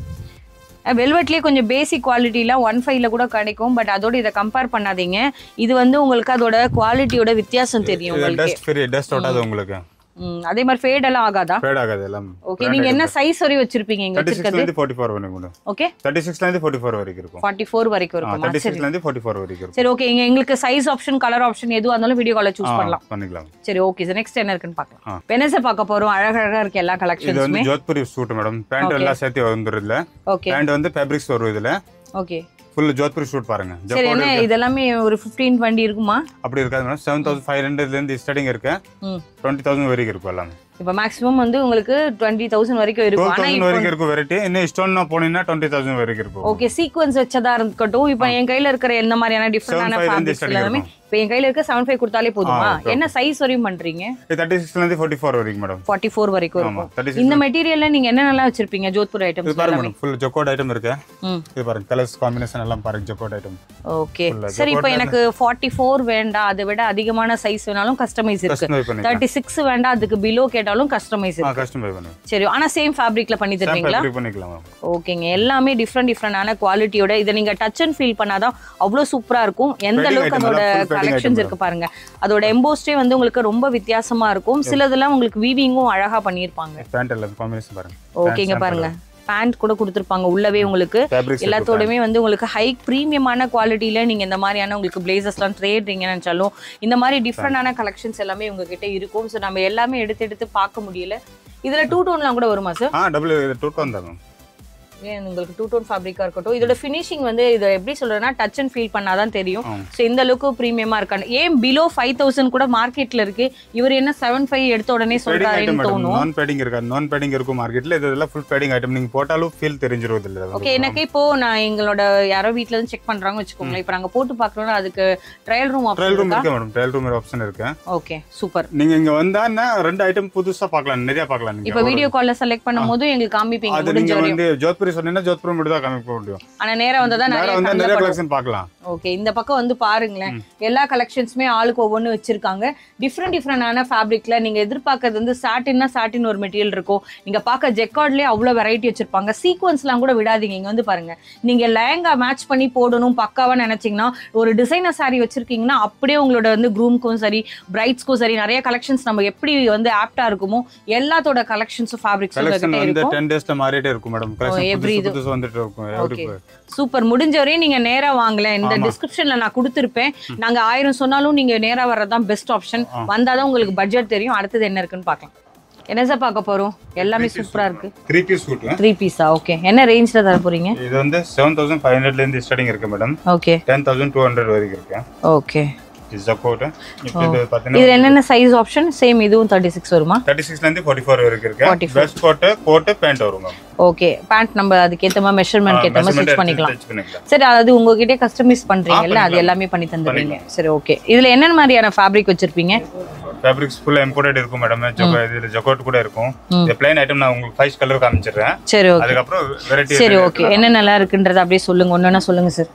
வெல்வெட்லேயே கொஞ்சம் பேசிக் குவாலிட்டிலாம் ஒன் ஃபைவ்ல கூட கிடைக்கும் பட் அதோட இதை கம்பேர் பண்ணாதீங்க இது வந்து உங்களுக்கு அதோட குவாலிட்டியோட வித்தியாசம் தெரியும் இது உங்களுக்கு டஸ்ட் ஃப்ரீ டஸ்ட் ஓட்டாது உங்களுக்கு ம், அதே மாதிரி ஃபேட் எல்லாம் ஆகாதா ஃபேட் ஆகாது எல்லாம் ஓகே நீங்க என்ன சைஸ் வரையும் வச்சிருப்பீங்க இங்க தேர்ட்டி வச்சிருக்கிறது சிக்ஸ்லேருந்து ஃபார்ட்டி ஃபோர் வரைக்கும் மேடம் ஓகே தேர்ட்டி சிக்ஸ்லேருந்து ஃபார்ட்டி ஃபோர் வரைக்கும் இருக்கும் ஃபார்ட்டி ஃபோர் வரைக்கும் இருக்குமா தேர்ட்டி சரி சிக்ஸ்லேருந்து ஃபார்ட்டி ஃபோர் வரைக்கும் இருக்கும் சரி ஓகே இங்க எங்களுக்கு சைஸ் ஆப்ஷன் கலர் ஆப்ஷன் எதுவாக இருந்தாலும் வீடியோ காலை சூஸ் ஆ, பண்ணலாம் பண்ணிக்கலாம் சரி ஓகே சார் நெக்ஸ்ட் என்ன இருக்குன்னு ஆ. பார்க்கலாம் வெனஸை பார்க்க போறோம் அழகழகா இருக்கு எல்லா இது கலெக்ஷன்ஸுமே வந்து ஜோத்பூரி சூட் மேடம் பேண்ட் எல்லாம் சேர்த்து வந்துடுதுல ஓகே பேண்ட் வந்து ஃபேப்ரிக்ஸ் வரும் இதுல ஓகே ஃபுல் ஜோத்பூரி ஷூட் பாருங்க சரி ஜப்பான் என்ன இதெல்லாமே ஒரு ஃபிஃப்டீன் டுவெண்ட்டி இருக்குமா அப்படி இருக்காது மேடம் செவன் தௌசண்ட் ஃபைவ் ஹண்ட்ரட்லேருந்து ஸ்டார்டிங் இருக்கு ம் டுவெண்ட்டி தௌசண்ட் வரைக்கும் இருக்கும் எல்லாமே இப்போ மேக்ஸிமம் வந்து உங்களுக்கு டுவெண்ட்டி தௌசண்ட் வரைக்கும் இருக்கும் டுவெல் ஆனா தௌசண்ட் இப்போ வரைக்கும் இருக்கும் வெரைட்டி இன்னும் ஸ்டோன்னா போனீங்கன்னா டுவெண்ட்டி தௌசண்ட் வரைக்கும் இருக்கும் ஓகே சீக்வன்ஸ் வச்சதா இருக்கட்டும் இப்போ என் கையில இருக்கிற எந்த மாதிரியான டிஃப்ரெண்டான 75 இருந்து ஃபேப்ரிக்ஸ் starting எல்லாமே இருக்கும். இப்போ என் கையில இருக்க செவன் ஃபைவ் கொடுத்தாலே போதுமா ஆ, okay. என்ன சைஸ் வரையும் பண்றீங்க தேர்ட்டி சிக்ஸ்லேருந்து ஃபார்ட்டி ஃபோர் வரைக்கும் மேடம் ஃபார்ட்டி ஃபோர் வரைக்கும் ஆமா இருக்கும் தேர்ட்டி இந்த மெட்டீரியல்ல நீங்க என்னென்னலாம் வச்சிருப்பீங்க ஜோத்பூர் இது ஐட்டம்ஸ் பாருங்க எல்லாமே மேடம் ஃபுல் ஜொக்கோட் ஐட்டம் இருக்கு ம் இது பாருங்க கலர்ஸ் காம்பினேஷன் எல்லாம் பாருங்க ஜொக்கோட் ஐட்டம் ஓகே Full ஆ. சரி இப்போ Jacquard எனக்கு ஃபார்ட்டி ஃபோர் வேண்டாம் அதை விட அதிகமான சைஸ் வேணாலும் கஸ்டமைஸ் இருக்கு கஸ்டமைஸ் பண்ணிக்கலாம் தேர்ட்டி சிக்ஸ் வேண்டாம் அதுக்கு பிலோ கேட்டாலும் கஸ்டமைஸ் ஆ இருக்கு கஸ்டமைஸ் பண்ணி சரி ஆனா சேம் ஃபேப்ரிக்ல பண்ணி தருவீங்களா ஃபேப்ரிக் பண்ணிக்கலாம் மேம் ஓகேங்க எல்லாமே டிஃப்ரெண்ட் டிஃப்ரெண்டான குவாலிட்டியோட இதை நீங்க டச் அண்ட் ஃபீல் பண்ணாதான் அவ்வளோ சூப்பரா இருக்கும் எந்த Padding அளவுக்கு item அதோட எல்லாம் full padding கலெக்ஷன்ஸ் item இருக்கு பாருங்க அதோட எம்போஸ்டே வந்து உங்களுக்கு ரொம்ப வித்தியாசமா இருக்கும் சிலதெல்லாம் உங்களுக்கு வீவிங்கும் அழகா பண்ணியிருப்பாங்க பேண்ட் எல்லாம் காம்பினேஷன் பாருங்க ஓகேங்க பாருங்க பேண்ட் கூட கொடுத்துருப்பாங்க உள்ளவே உங்களுக்கு ஃபேப்ரிக்ஸ் எல்லாத்தோடமே வந்து உங்களுக்கு ஹை ப்ரீமியமான குவாலிட்டியில நீங்க இந்த மாதிரியான உங்களுக்கு பிளேசஸ்லாம் ட்ரேடுறீங்கன்னு நினைச்சாலும் இந்த மாதிரி டிஃப்ரெண்டான கலெக்ஷன்ஸ் எல்லாமே உங்ககிட்ட இருக்கும் ஸோ நம்ம எல்லாமே எடுத்து எடுத்து பார்க்க முடியல இதுல டூ டோன்லாம் கூட வருமா சார் ஆ டபுள் டூ டோன் தான் மேம் ஏன் உங்களுக்கு டூ டோன் ஃபேப்ரிக்கா இருக்கட்டும் இதோட ஃபினிஷிங் வந்து இதை எப்படி சொல்றேன்னா டச் அண்ட் ஃபீல் பண்ணாதான் தெரியும் ஆமா. ஸோ இந்த அளவுக்கு ப்ரீமியமா இருக்காங்க ஏன் பிலோ ஃபைவ் தௌசண்ட் கூட மார்க்கெட்ல இருக்கு இவர் என்ன செவன் ஃபைவ் எடுத்த உடனே பேடிங் ஐட்டம் சொல்றாருன்னு மேடம் தோணும் நான் பேடிங் இருக்காது நான் பேடிங் இருக்கும் மார்க்கெட்ல இது இதெல்லாம் ஃபுல் பேடிங் ஐட்டம் நீங்க போட்டாலும் ஃபீல் தெரிஞ்சிரும் இல்ல ஓகே எனக்கு இப்போ நான் எங்களோட யாரோ வீட்ல இருந்து செக் பண்றாங்க வச்சுக்கோங்களேன் இப்போ நாங்க போட்டு பார்க்கறோம்னா அதுக்கு trial room trial option room இருக்கா இருக்கு மேடம் ட்ரையல் ரூம் ஆப்ஷன் இருக்கு ஓகே சூப்பர் நீங்க இங்க வந்தான்னா ரெண்டு ஐட்டம் புதுசா பார்க்கலாம் நிறைய பார்க்கலாம் நீங்க இப்போ வீடியோ கால்ல செலக்ட் பண்ணும்போது எங்களுக்கு காமிப்பீங்க அது முடிஞ்ச நீங்க வரையும் வந்து ஜோத்பூரி சொன்னீங்கன்னா ஜோத்பூர் மட்டும் தான் காமிக்க முடியும் ஆனா நேரா வந்தா தான் வேற நிறைய வந்து நிறைய கண்ணில் படும். கலெக்ஷன் பார்க்கலாம் ஓகே இந்த பக்கம் வந்து பாருங்களேன் எல்லா கலெக்ஷன்ஸுமே ஆளுக்கு ஒவ்வொன்று வச்சிருக்காங்க டிஃப்ரெண்ட் டிஃப்ரெண்டான ஃபேப்ரிக்ல நீங்க எதிர்பார்க்கறது வந்து சாட்டின்னா சாட்டின் ஒரு மெட்டீரியல் இருக்கும் நீங்க பார்க்க ஜெக்கார்ட்லயே அவ்வளோ வெரைட்டி வச்சிருப்பாங்க சீக்வன்ஸ்லாம் கூட விடாதீங்க இங்க வந்து பாருங்க நீங்க லேங்கா மேட்ச் பண்ணி போடணும் பக்காவா நினைச்சீங்கன்னா ஒரு டிசைனர் saree வச்சிருக்கீங்கன்னா அப்படியே உங்களோட வந்து க்ரூம்க்கும் சரி பிரைட்ஸ்க்கும் சரி நிறைய கலெக்ஷன்ஸ் நம்ம எப்படி வந்து ஆப்டா இருக்குமோ எல்லாத்தோட கலெக்ஷன்ஸும் ஃபேப்ரிக்ஸ் கலெக்ஷன் உங்ககிட்ட வந்து இருக்கும் டென் டேஸ்ல மாறிட்டே இருக்கும் மேடம் கலெக்ஷன் every புதுசு இது. புதுசு வந்துட்டு இருக்கும் every Okay. சூப்பர் முடிஞ்ச வரையும் நீங்க நேரா வாங்கல இந்த ஆமா. டிஸ்கிரிப்ஷன்ல நான் கொடுத்துருப்பேன் நாங்க ஆயிரம் சொன்னாலும் நீங்க நேரா வர்றதுதான் பெஸ்ட் ஆப்ஷன் வந்தாதான் உங்களுக்கு பட்ஜெட் தெரியும் அடுத்தது என்ன இருக்குன்னு பார்க்கலாம் என்ன சார் பார்க்க போறோம் எல்லாமே சூப்பரா இருக்கு த்ரீ பீஸ் சூட்ல த்ரீ பீஸா ஓகே என்ன ரேஞ்ச்ல தர போறீங்க இது வந்து செவன் தௌசண்ட் ஃபைவ் ஹண்ட்ரட்ல இருந்து ஸ்டார்டிங் இருக்கு madam okay ten thousand two hundred வரைக்கும் இருக்கு ஓகே இது ஜக்கோட் இப்போ இது பார்த்தீங்கன்னா இதுல என்னென்ன சைஸ் ஆப்ஷன் சேம் இதுவும் தேர்ட்டி சிக்ஸ் வருமா தேர்ட்டி சிக்ஸ்ல இருந்து ஃபார்ட்டி ஃபோர் வரைக்கும் இருக்கு 44. பெஸ்ட் கோட்டு கோட்டு பேண்ட் வரும் மேம் ஓகே பேண்ட் நம்ம அதுக்கேத்த மாதிரி மெஷர்மெண்ட் ஏத்த மாதிரி ஸ்டிச் பண்ணிக்கலாம் ஸ்டிச் பண்ணிக்கலாம் சரி அது உங்ககிட்ட கஸ்டமைஸ் பண்றீங்கல்ல அது பண்ணிக்கலாம். எல்லாமே பண்ணி தந்துடுவீங்க சரி ஓகே இதுல என்னென்ன மாதிரியான ஃபேப்ரிக் வச்சிருப்பீங்க ஃபேப்ரிக்ஸ் ஃபுல்லா இம்போர்ட்டட் இருக்கும் மேடம் ஜொக்கோ இதுல ஜொக்கோட் கூட இருக்கும் இந்த பிளைன் ஐட்டம் நான் உங்களுக்கு ஃபைவ் கலர் காமிச்சிடுறேன் சரி ஓகே அதுக்கப்புறம் வெரைட்டி சரி ஓகே என்னென்னலாம் இருக்குன்றத அப்படியே சொல்லுங்க ஒன்னொன்னா சொல்லுங்க சார்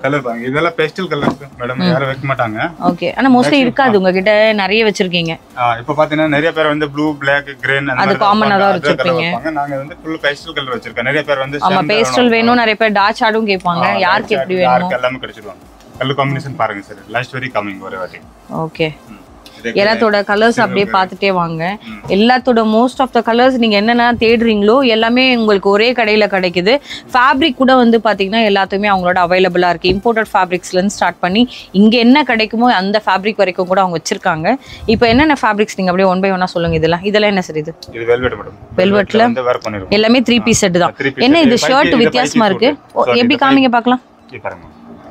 கலர் பாருங்க இதெல்லாம் பேஸ்டல் கலர் மேடம் யாரும் வைக்க மாட்டாங்க ஓகே ஆனா மோஸ்ட்லி இருக்காது உங்ககிட்ட நிறைய வச்சிருக்கீங்க ஆ, இப்ப பாத்தீங்கன்னா நிறைய பேர் வந்து ப்ளூ பிளாக் கிரீன் அது common ஆ தான் வச்சிருப்பீங்க. நாங்க வந்து ஃபுல் பேஸ்டல் கலர் வச்சிருக்கோம் நிறைய பேர் வந்து ஆமா பேஸ்டல் வேணும் நிறைய பேர் டார்க் ஷாடும் கேட்பாங்க யாருக்கு எப்படி வேணும் டார்க் எல்லாமே கிடைச்சிருவாங்க கலர் காம்பினேஷன் பாருங்க சார் லாஸ்ட் வரைக்கும் கம்மிங் ஒரே வாட்டி ஓகே ம். இதே எல்லாத்தோட கலர்ஸ் அப்படியே பார்த்துட்டே வாங்க எல்லாத்தோட மோஸ்ட் ஆஃப் த கலர்ஸ் நீங்க என்னென்ன தேடுறீங்களோ எல்லாமே உங்களுக்கு ஒரே கடையில கிடைக்குது ஃபேப்ரிக் கூட வந்து பாத்தீங்கன்னா எல்லாத்துக்குமே அவங்களோட அவைலபிளா இருக்கு இம்போர்ட்டட் ஃபேப்ரிக்ஸ்ல இருந்து ஸ்டார்ட் பண்ணி இங்க என்ன கிடைக்குமோ அந்த ஃபேப்ரிக் வரைக்கும் கூட அவங்க வச்சிருக்காங்க இப்போ என்னென்ன ஃபேப்ரிக்ஸ் நீங்க அப்படியே ஒன் பை ஒன்னா சொல்லுங்க இதெல்லாம் இதெல்லாம் என்ன சார் இது இது வெல்வெட் மேடம் Velvetல? வந்து ஒர்க் பண்ணிருக்கோம் எல்லாமே த்ரீ பீஸ் செட் தான் three piece என்ன set. இது இது five ஷர்ட் piece, இது வித்தியாசமா five இருக்கு piece ஓ, sorry, எப்படி இது காமிங்க பார்க்கலாம் இது பாருங்க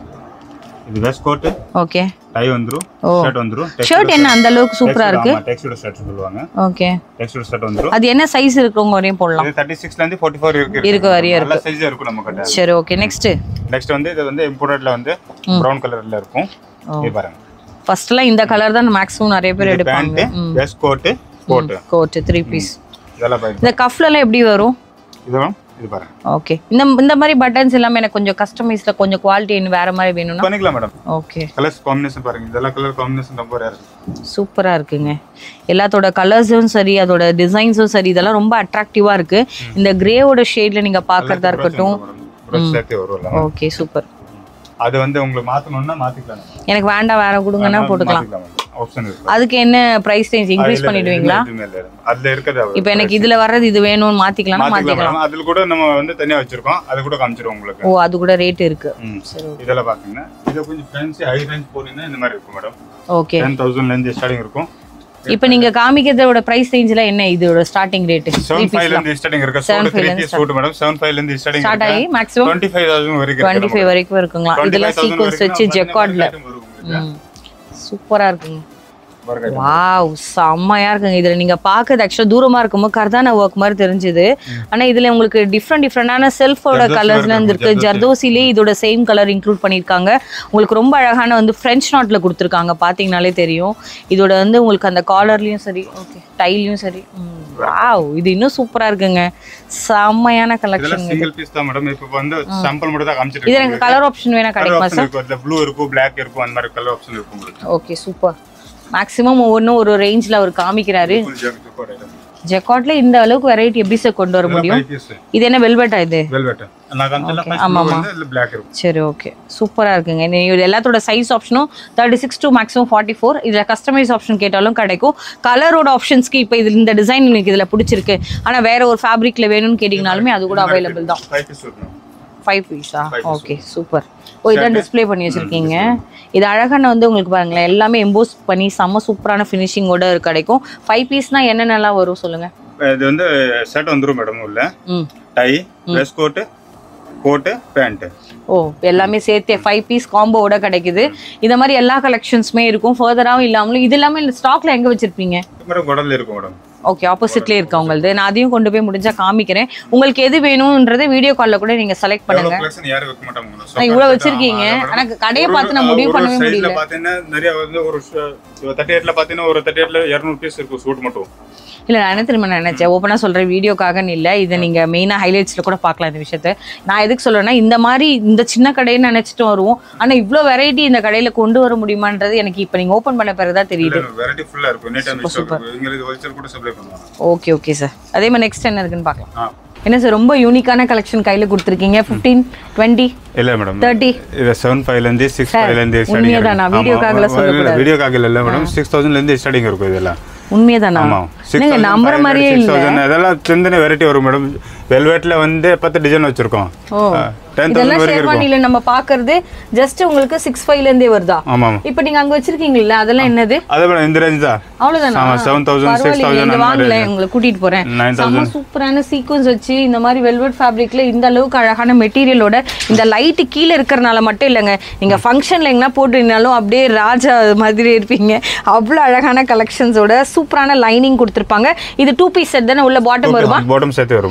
இது வெஸ்ட் கோட் ஓகே டை வந்துரும் ஓ. ஷர்ட் வந்துரும் ஷர்ட் என்ன அந்த அளவுக்கு சூப்பரா இருக்கு டெக்ஸ்டூட் ஷர்ட் சொல்லுவாங்க ஓகே டெக்ஸ்டூட் ஷர்ட் வந்துரும் அது என்ன சைஸ் இருக்கிறவங்க வரையும் போடலாம் இது தேர்ட்டி சிக்ஸ்ல இருந்து ஃபார்ட்டி ஃபோர் இருக்கு இருக்கு, வரையும் நல்ல சைஸா இருக்கும் நம்ம கிட்ட சரி ஓகே நெக்ஸ்ட் நெக்ஸ்ட் வந்து இது வந்து இம்போர்ட்டட்ல வந்து ப்ரௌன் கலர்ல இருக்கும் இது பாருங்க ஃபர்ஸ்ட்லாம் இந்த கலர் தான் மேக்ஸிமம் நிறைய பேர் எடுப்பாங்க pant vest coat coat coat three piece இதெல்லாம் பாருங்க இந்த கஃப்ல எல்லாம் எப்படி வரும் இதுவும் இது பாருங்க ஓகே இந்த இந்த மாதிரி பட்டன்ஸ் எல்லாமே எனக்கு கொஞ்சம் கஸ்டமைஸ்ல கொஞ்சம் குவாலிட்டி வேற மாதிரி வேணும்னா பண்ணிக்கலாம் மேடம் ஓகே கலர்ஸ் காம்பினேஷன் பாருங்க இதெல்லாம் கலர் காம்பினேஷன் ரொம்ப ரேர் சூப்பரா இருக்குங்க எல்லாத்தோட கலர்ஸும் சரி அதோட டிசைன்ஸும் சரி இதெல்லாம் ரொம்ப அட்ராக்டிவா இருக்கு இந்த கிரேவோட ஷேட்ல நீங்க பாக்குறதா இருக்கட்டும் ப்ரஷ் சேர்த்து வரும்ல ஓகே சூப்பர் அது வந்து உங்களுக்கு மாத்தணும்னா மாத்திக்கலாம் நம்ம. எனக்கு வேண்டாம் வேற கொடுங்கன்னா போட்டுக்கலாம் ஆப்ஷன் இருக்கு அதுக்கு என்ன பிரைஸ் ரேஞ்ச் இன்க்ரீஸ் பண்ணிடுவீங்களா எதுவுமே இல்ல. அதுல இருக்குது அவர் இப்போ எனக்கு இதுல வர்றது இது வேணும்னு மாத்திக்கலாம்னா மாத்திக்கலாம் மாத்திக்கலாம் மேடம் அதுல கூட நம்ம வந்து தனியா வச்சிருக்கோம் அது கூட காமிச்சிரும் உங்களுக்கு ஓ அது கூட ரேட் இருக்கு ம். சரி இதெல்லாம் பாத்தீங்கன்னா இது கொஞ்சம் ஃபேன்சி ஹை ரேஞ்ச் போனீங்கன்னா இந்த மாதிரி இருக்கும் மேடம் ஓகே டென் தௌசண்ட்ல இருந்து ஸ்டார்டிங் இருக்கும் இப்போ நீங்க காமிக்கிறதோட பிரைஸ் ரேஞ்சில என்ன இதோட ஸ்டார்டிங் ரேட் செவன் ஃபைவ்ல இருந்து ஸ்டார்டிங் இருக்கு Seven சூட் five த்ரீ ல பீஸ் சூட் மேடம் செவன் ஃபைவ்ல இருந்து ஸ்டார்டிங் ஸ்டார்ட் ஆகி மேக்ஸிமம் டுவெண்ட்டி ஃபைவ் தௌசண்ட் வரைக்கும் டுவெண்ட்டி ஃபைவ் வரைக்கும் இருக்குங்களா இதெல்லாம் சீக்வன்ஸ் வச்சு ஜெக்கார்ட்ல சூப்பரா இருக்குங்க வாவ் செம்மையா இருக்குங்க இதுல நீங்க பாக்குறது ஆக்சுவலா தூரமா இருக்கும்போது கர்தானா ஒர்க் மாதிரி தெரிஞ்சுது ஆனா இதுல உங்களுக்கு டிஃப்ரெண்ட் டிஃப்ரெண்டான செல்ஃபோட ஜர்தோசி கலர்ஸ்ல work இருக்கு இருக்கு, ஜர்தோசிலே இதோட சேம் கலர் இன்க்ளூட் பண்ணிருக்காங்க உங்களுக்கு ரொம்ப அழகான வந்து ஃப்ரெஞ்ச் நாட்ல கொடுத்துருக்காங்க பாத்தீங்கனாலே தெரியும் இதோட வந்து உங்களுக்கு அந்த காலர்லயும் சரி ஓகே டைலையும் சரி வாவ் இது இன்னும் சூப்பரா இருக்குங்க செம்மையான கலெக்ஷன் இதெல்லாம் சிங்கிள் பீஸ் தான் மேடம் இப்போ வந்து சாம்பிள் மட்டும் தான் காமிச்சிட்டு இதுல இருக்கோம் எனக்கு கலர் ஆப்ஷன் வேணா கலர் கிடைக்குமா ஆப்ஷன் சார் இருக்கும் அதுல ப்ளூ இருக்கும் பிளாக் இருக்கும் அந்த மாதிரி கலர் ஆப்ஷன் இருக்கும் உங்களுக்கு ஓகே சூப்பர் மேக்ஸிமம் ஒவ்வொன்றும் ஒரு ரேஞ்சில் அவர் காமிக்கிறாரு Full jacket கூட இருக்கு. ஜெக்காட்ல இந்த அளவுக்கு வெரைட்டி எப்படி சார் கொண்டு வர முடியும் Five piece இது என்ன வெல்வெட்டா இது velvet. நான் காமிச்சல first ஆமா, blue வந்து இதுல black இருக்கும் சரி ஓகே சூப்பரா இருக்குங்க நீ இது எல்லாத்தோட சைஸ் ஆப்ஷனும் thirty six to maximum forty four இதில் கஸ்டமைஸ் ஆப்ஷன் கேட்டாலும் கிடைக்கும் கலரோட ஆப்ஷன்ஸ்க்கு இப்போ இது இந்த டிசைன் உங்களுக்கு இதில் பிடிச்சிருக்கு ஆனா வேற ஒரு ஃபேப்ரிக்ல வேணும்னு கேட்டிங்கனாலுமே அது கூட அவைலபிள் தான் Five piece வரும். ஃபைவ் பீஸா ஓகே சூப்பர் ஓ இதான் டிஸ்ப்ளே பண்ணி வச்சிருக்கீங்க இது அழகான வந்து உங்களுக்கு பாருங்களேன் எல்லாமே எம்போஸ் பண்ணி செம்ம சூப்பரான ஃபினிஷிங்கோட கிடைக்கும் ஃபைவ் பீஸ்னா என்னென்னலாம் வரும் சொல்லுங்க இது வந்து ஷர்ட் வந்துரும் மேடம் உள்ள ம் tie vest coat coat pant ஓ எல்லாமே சேர்த்து ஃபைவ் பீஸ் காம்போவோட கிடைக்குது இந்த மாதிரி எல்லா கலெக்ஷன்ஸுமே இருக்கும் ஃபர்தராகவும் இல்லாமலும் இது எல்லாமே இந்த ஸ்டாக்ல எங்க வச்சிருப்பீங்க மேடம் குடல்ல இருக்கும் மேடம் ஓகே ஆப்போசிட்லேயே இருக்கு உங்களது நான் அதையும் கொண்டு போய் முடிஞ்சா காமிக்கிறேன் உங்களுக்கு எது வேணும்ன்றதை வீடியோ காலில் கூட நீங்க செலக்ட் பண்ணுங்க எவ்வளவு collection யாரும் வைக்க மாட்டாங்க madam. நான் இவ்வளவு வச்சிருக்கீங்க எனக்கு கடையை பார்த்து நான் முடிவு பண்ணவே size ல முடியல பாத்தீங்கன்னா நிறைய வந்து ஒரு தேர்ட்டி எயிட்ல பாத்தீங்கன்னா ஒரு தேர்ட்டி எயிட்ல இரநூறு பீஸ் இருக்கும் சூட் மட்டும் இல்ல நான் என்ன திரும்ப நினைச்சேன் ஓப்பனா சொல்றேன் வீடியோக்காகன்னு இல்ல இதை நீங்க மெயினா ஹைலைட்ஸ்ல கூட பார்க்கலாம் இந்த விஷயத்த நான் எதுக்கு சொல்றேன்னா இந்த மாதிரி இந்த சின்ன கடைன்னு நினைச்சிட்டு வருவோம் ஆனா இவ்ளோ வெரைட்டி இந்த கடையில கொண்டு வர முடியுமான்றது எனக்கு இப்ப நீங்க ஓபன் பண்ண பிறகுதான் தெரியுது வெரைட்டி ஃபுல்லா இருக்கும் எனி டைம் ஸ்டாக் இருக்கும் எங்களுக்கு ஹோல்சேல் கூட சப்ளை பண்ணுவாங்க ஓகே ஓகே சார் அதே மாதிரி நெக்ஸ்ட் என்ன இருக்குன்னு பார்க்கலாம் ஆ என்ன சார் ரொம்ப யூனிக்கான கலெக்ஷன் கையில கொடுத்துருக்கீங்க ஃபிஃப்டீன் டுவெண்ட்டி இல்ல மேடம் தேர்ட்டி இது செவன் ஃபைவ்ல இருந்து சிக்ஸ் ஃபைவ்ல இருந்து உண்மையதான், நான் வீடியோக்காகல சொல்லக்கூடாது. வீடியோக்காக இல்ல மேடம் சிக்ஸ் தௌசண்ட்ல இருந்து ஸ்டார்டிங் இருக்கும் இதெல்லாம் உண்மையதானா ஆமா நீங்க நம்புற மாதிரியே இல்ல அதெல்லாம் சின்ன வெரைட்டி வரும் மேடம் வெல்வெட்ல வந்து பத்து டிசைன் வச்சிருக்கோம் ஓ டென் இதெல்லாம் தௌசண்ட் வரைக்கும் இருக்கும் ஷேர்வானில நம்ம பாக்குறது ஜஸ்ட் உங்களுக்கு சிக்ஸ் ஃபைவ்ல இருந்தே வருதா ஆமா ஆமா இப்போ நீங்க அங்க வச்சிருக்கீங்கல்ல அதெல்லாம் என்னது அதே மேடம் இந்த ரேஞ்ச் தான் அவ்வளவுதானா ஆமா செவன் தௌசண்ட் சிக்ஸ் பரவாயில்லையே, தௌசண்ட் இங்க வாங்கல உங்களை கூட்டிட்டு போறேன் நைன் செம்ம சூப்பரான சீக்வன்ஸ் வச்சு இந்த மாதிரி வெல்வெட் ஃபேப்ரிக்ல இந்த அளவுக்கு அழகான மெட்டீரியலோட இந்த லைட் கீழே இருக்கறனால மட்டும் இல்லைங்க நீங்க ஃபங்க்ஷன்ல எங்கன்னா போட்டுருந்தாலும் அப்படியே ராஜா மாதிரி இருப்பீங்க அவ்வளோ அழகான கலெக்ஷன்ஸோட சூப்பரான லைனிங் கொடுத்துருப்பாங்க இது டூ பீஸ் செட் தானே உள்ள பாட்டம் வருமா பாட்டம் சேர்த்து வரும் மேடம்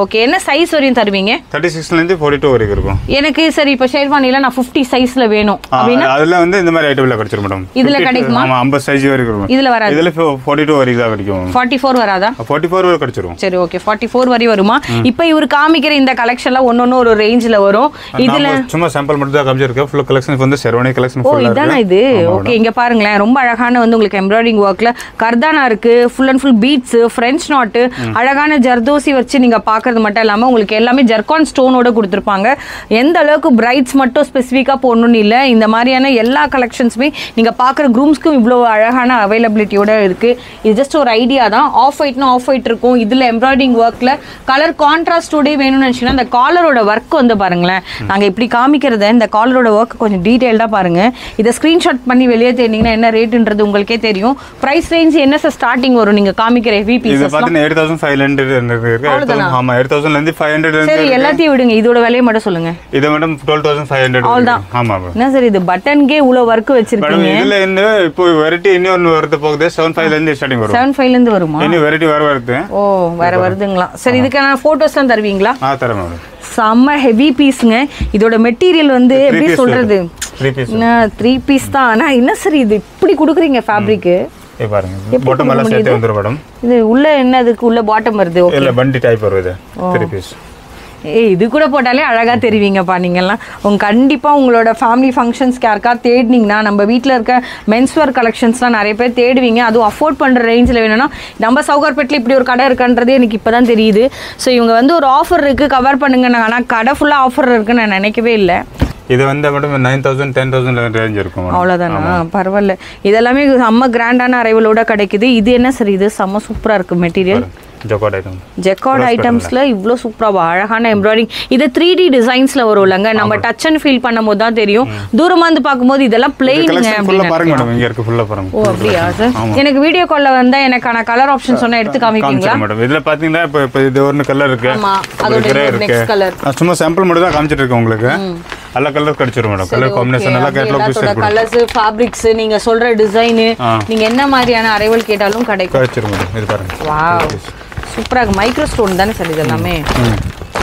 ஓகே என்ன சைஸ் வரையும் தருவீங்க தேர்ட்டி சிக்ஸ்லேருந்து ஃபார்ட்டி டூ வரைக்கும் இருக்கும் எனக்கு சரி இப்போ ஷேர்வானில நான் ஃபிஃப்டி சைஸ்ல வேணும் ஆ, அதுல வந்து இந்த மாதிரி ஐட்டம்ல கிடைச்சிரும் மேடம் இதுல கிடைக்குமா? ஆமா ஐம்பது சைஸ் வரைக்கும் இருக்கும் இதுல வராது இதுல ஃபார்ட்டி டூ வரைக்கும் தான் கிடைக்கும் ஃபார்ட்டி ஃபோர் வராதா ஃபார்ட்டி ஃபோர் வரை கிடைச்சிரும் சரி ஓகே ஃபார்ட்டி ஃபோர் வரை வருமா இப்போ இவர் காமிக்கிற இந்த கலெக்ஷன்ல ஒன்னொன்னு ஒரு ரேஞ்சில் வரும் இதுல நாம சும்மா சாம்பிள் மட்டும் தான் காமிச்சிருக்கேன் ஃபுல் கலெக்ஷன் வந்து செரவணி கலெக்ஷன் ஓ ஃபுல்லா இதானா இருக்கு இது ஓகே இங்க பாருங்களேன் ரொம்ப அழகான வந்து உங்களுக்கு எம்ப்ராய்டிங் ஒர்க்ல கர்தானா இருக்கு full and full beads French knot அழகான ஜர்தோசி வச்சு நீங்க பாக்குறது மட்டும் இல்லாம உங்களுக்கு எல்லாமே ஜர்கான் ஸ்டோனோட கொடுத்துருப்பாங்க எந்த அளவுக்கு பிரைட்ஸ் மட்டும் ஸ்பெசிஃபிக்கா போடணும்னு இல்லை இந்த மாதிரியான எல்லா கலெக்ஷன்ஸுமே நீங்க பாக்குற க்ரூம்ஸ்க்கும் இவ்வளோ அழகான அவைலபிலிட்டியோட இருக்கு இது ஜஸ்ட் ஒரு ஐடியா தான் ஆஃப் ஒயிட்னா ஆஃப் ஒயிட் இருக்கும் இதுல எம்ப்ராய்டிங் ஒர்க்ல கலர் கான்ட்ராஸ்டோடய வேணும்னு நினச்சிங்கன்னா இந்த காலரோட ஒர்க் வந்து பாருங்களேன் நாங்க இப்படி காமிக்கிறத இந்த காலரோட ஒர்க் கொஞ்சம் டீட்டெயில்டாக பாருங்க இதை ஸ்க்ரீன்ஷாட் பண்ணி வெளியே தேடினீங்கன்னா என்ன ரேட்டுன்றது உங்களுக்கே தெரியும் ப்ரைஸ் ரேஞ்ச் என்ன சார் ஸ்டார்டிங் வரும் நீங்க காமிக்கிற ஹெவி இது பீசஸ் பார்த்தீங்கன்னா எயிட் தௌசண்ட் ஃபைவ் ஹண்ட்ரட் இருக்கு எயிட் தௌசண்ட் ஆமா எயிட் தௌசண்ட்லேருந்து ஃபைவ் ஹண்ட்ரட் சரி எல்லாத்தையும் விடுங்க இதோட விலையை மட்டும் சொல்லுங்க இது madam twelve thousand five hundred அவ்வளவுதான். ஆமா மேடம் என்ன சார் இது பட்டன்கே இவ்வளோ ஒர்க் மேடம் வச்சிருக்கீங்க இதுல இருந்து இப்போ வெரைட்டி இன்னொன்று வருது போகுது செவன் ஃபைவ்ல இருந்து ஸ்டார்டிங் வரும் செவன் ஃபைவ்லேருந்து வருமா இன்னும் வெரைட்டி வர வருது ஓ வேற வருதுங்களா சரி இதுக்கான ஃபோட்டோஸ்லாம் தருவீங்களா ஆ தரேன் மேடம் செம்ம ஹெவி பீஸுங்க இதோட மெட்டீரியல் வந்து எப்படி piece சொல்றது த்ரீ பீஸ் த்ரீ பீஸ் தான் ஆனா என்ன சார் இது இப்படி கொடுக்குறீங்க ஃபேப்ரிக்கு இது பாருங்க பாட்டம் எல்லாம் சேர்த்து வந்துடும் மேடம் இது உள்ள என்ன அதுக்கு உள்ள பாட்டம் வருது ஓகே இல்ல பண்டி டைப் வரும் இது த்ரீ பீஸ் ஏய் இது கூட போட்டாலே அழகா தெரிவிங்கப்பா நீங்கெல்லாம் உங்க கண்டிப்பா உங்களோட ஃபேமிலி ஃபங்க்ஷன்ஸ்க்கு யாருக்கா தேடினீங்கன்னா நம்ம வீட்டில் இருக்க மென்ஸ்வேர் கலெக்ஷன்ஸ்லாம் நிறைய பேர் தேடுவீங்க அதுவும் அஃபோர்ட் பண்ற ரேஞ்சில் வேணும்னா நம்ம சவுகார்பேட்டில் இப்படி ஒரு கடை இருக்கான்றதே எனக்கு இப்பதான் தெரியுது ஸோ இவங்க வந்து ஒரு ஆஃபர் இருக்கு கவர் பண்ணுங்க ஆனால் கடை ஃபுல்லாக ஆஃபர் இருக்குன்னு நான் நினைக்கவே இல்லை இது வந்து madam nine thousand ten thousand range இருக்கும் மேடம் அவ்வளோதானா பரவாயில்ல இதெல்லாமே செம்ம கிராண்டான அரைவலோட கிடைக்குது இது என்ன சார் இது செம்ம சூப்பரா இருக்கு மெட்டீரியல் ஜொக்காட் ஐட்டம் ஜெக்கார்ட் ஐட்டம்ஸ்ல இவ்வளோ சூப்பராக அழகான எம்ப்ராய்டிங் இது த்ரீ டி டிசைன்ஸ்ல வரும்லங்க நம்ம டச் அண்ட் ஃபீல் பண்ணும்போது தான் தெரியும் தூரமா இருந்து பார்க்கும்போது இதெல்லாம் பிளெயினுங்க கலெக்ஷன் ஃபுல்லா பாருங்க மேடம் இங்க இருக்கு ஃபுல்லா பாருங்க ஓ அப்படியா சார் எனக்கு வீடியோ கால்ல வந்தா எனக்கான கலர் ஆப்ஷன் சொன்னா எடுத்து காமிப்பீங்களா காமிச்சிடும் மேடம் இதுல பாத்தீங்கன்னா இப்போ இப்போ இது ஒரு கலர் இருக்கு ஆமா ஒரு அதோட கிரே இன்னொரு இருக்கு next colour. நான் சும்மா சாம்பிள் மட்டும் தான் காமிச்சிட்டு இருக்கேன் உங்களுக்கு எல்லா கலர் கிடைச்சிரும் மேடம் கலர் காம்பினேஷன் எல்லாம் கேட்லாக் பீஸ் இருக்கு கலர்ஸ் ஃபேப்ரிக்ஸ் நீங்க சொல்ற டிசைன் ஆ. நீங்க என்ன மாதிரியான அரைவல் கேட்டாலும் கிடைக்கும் கிடைச்சிரும் மேடம் இது பாருங்க வாவ் சூப்பரா இருக்கு மைக்ரோ ஸ்டோன் தானே சார் இது எல்லாமே ம்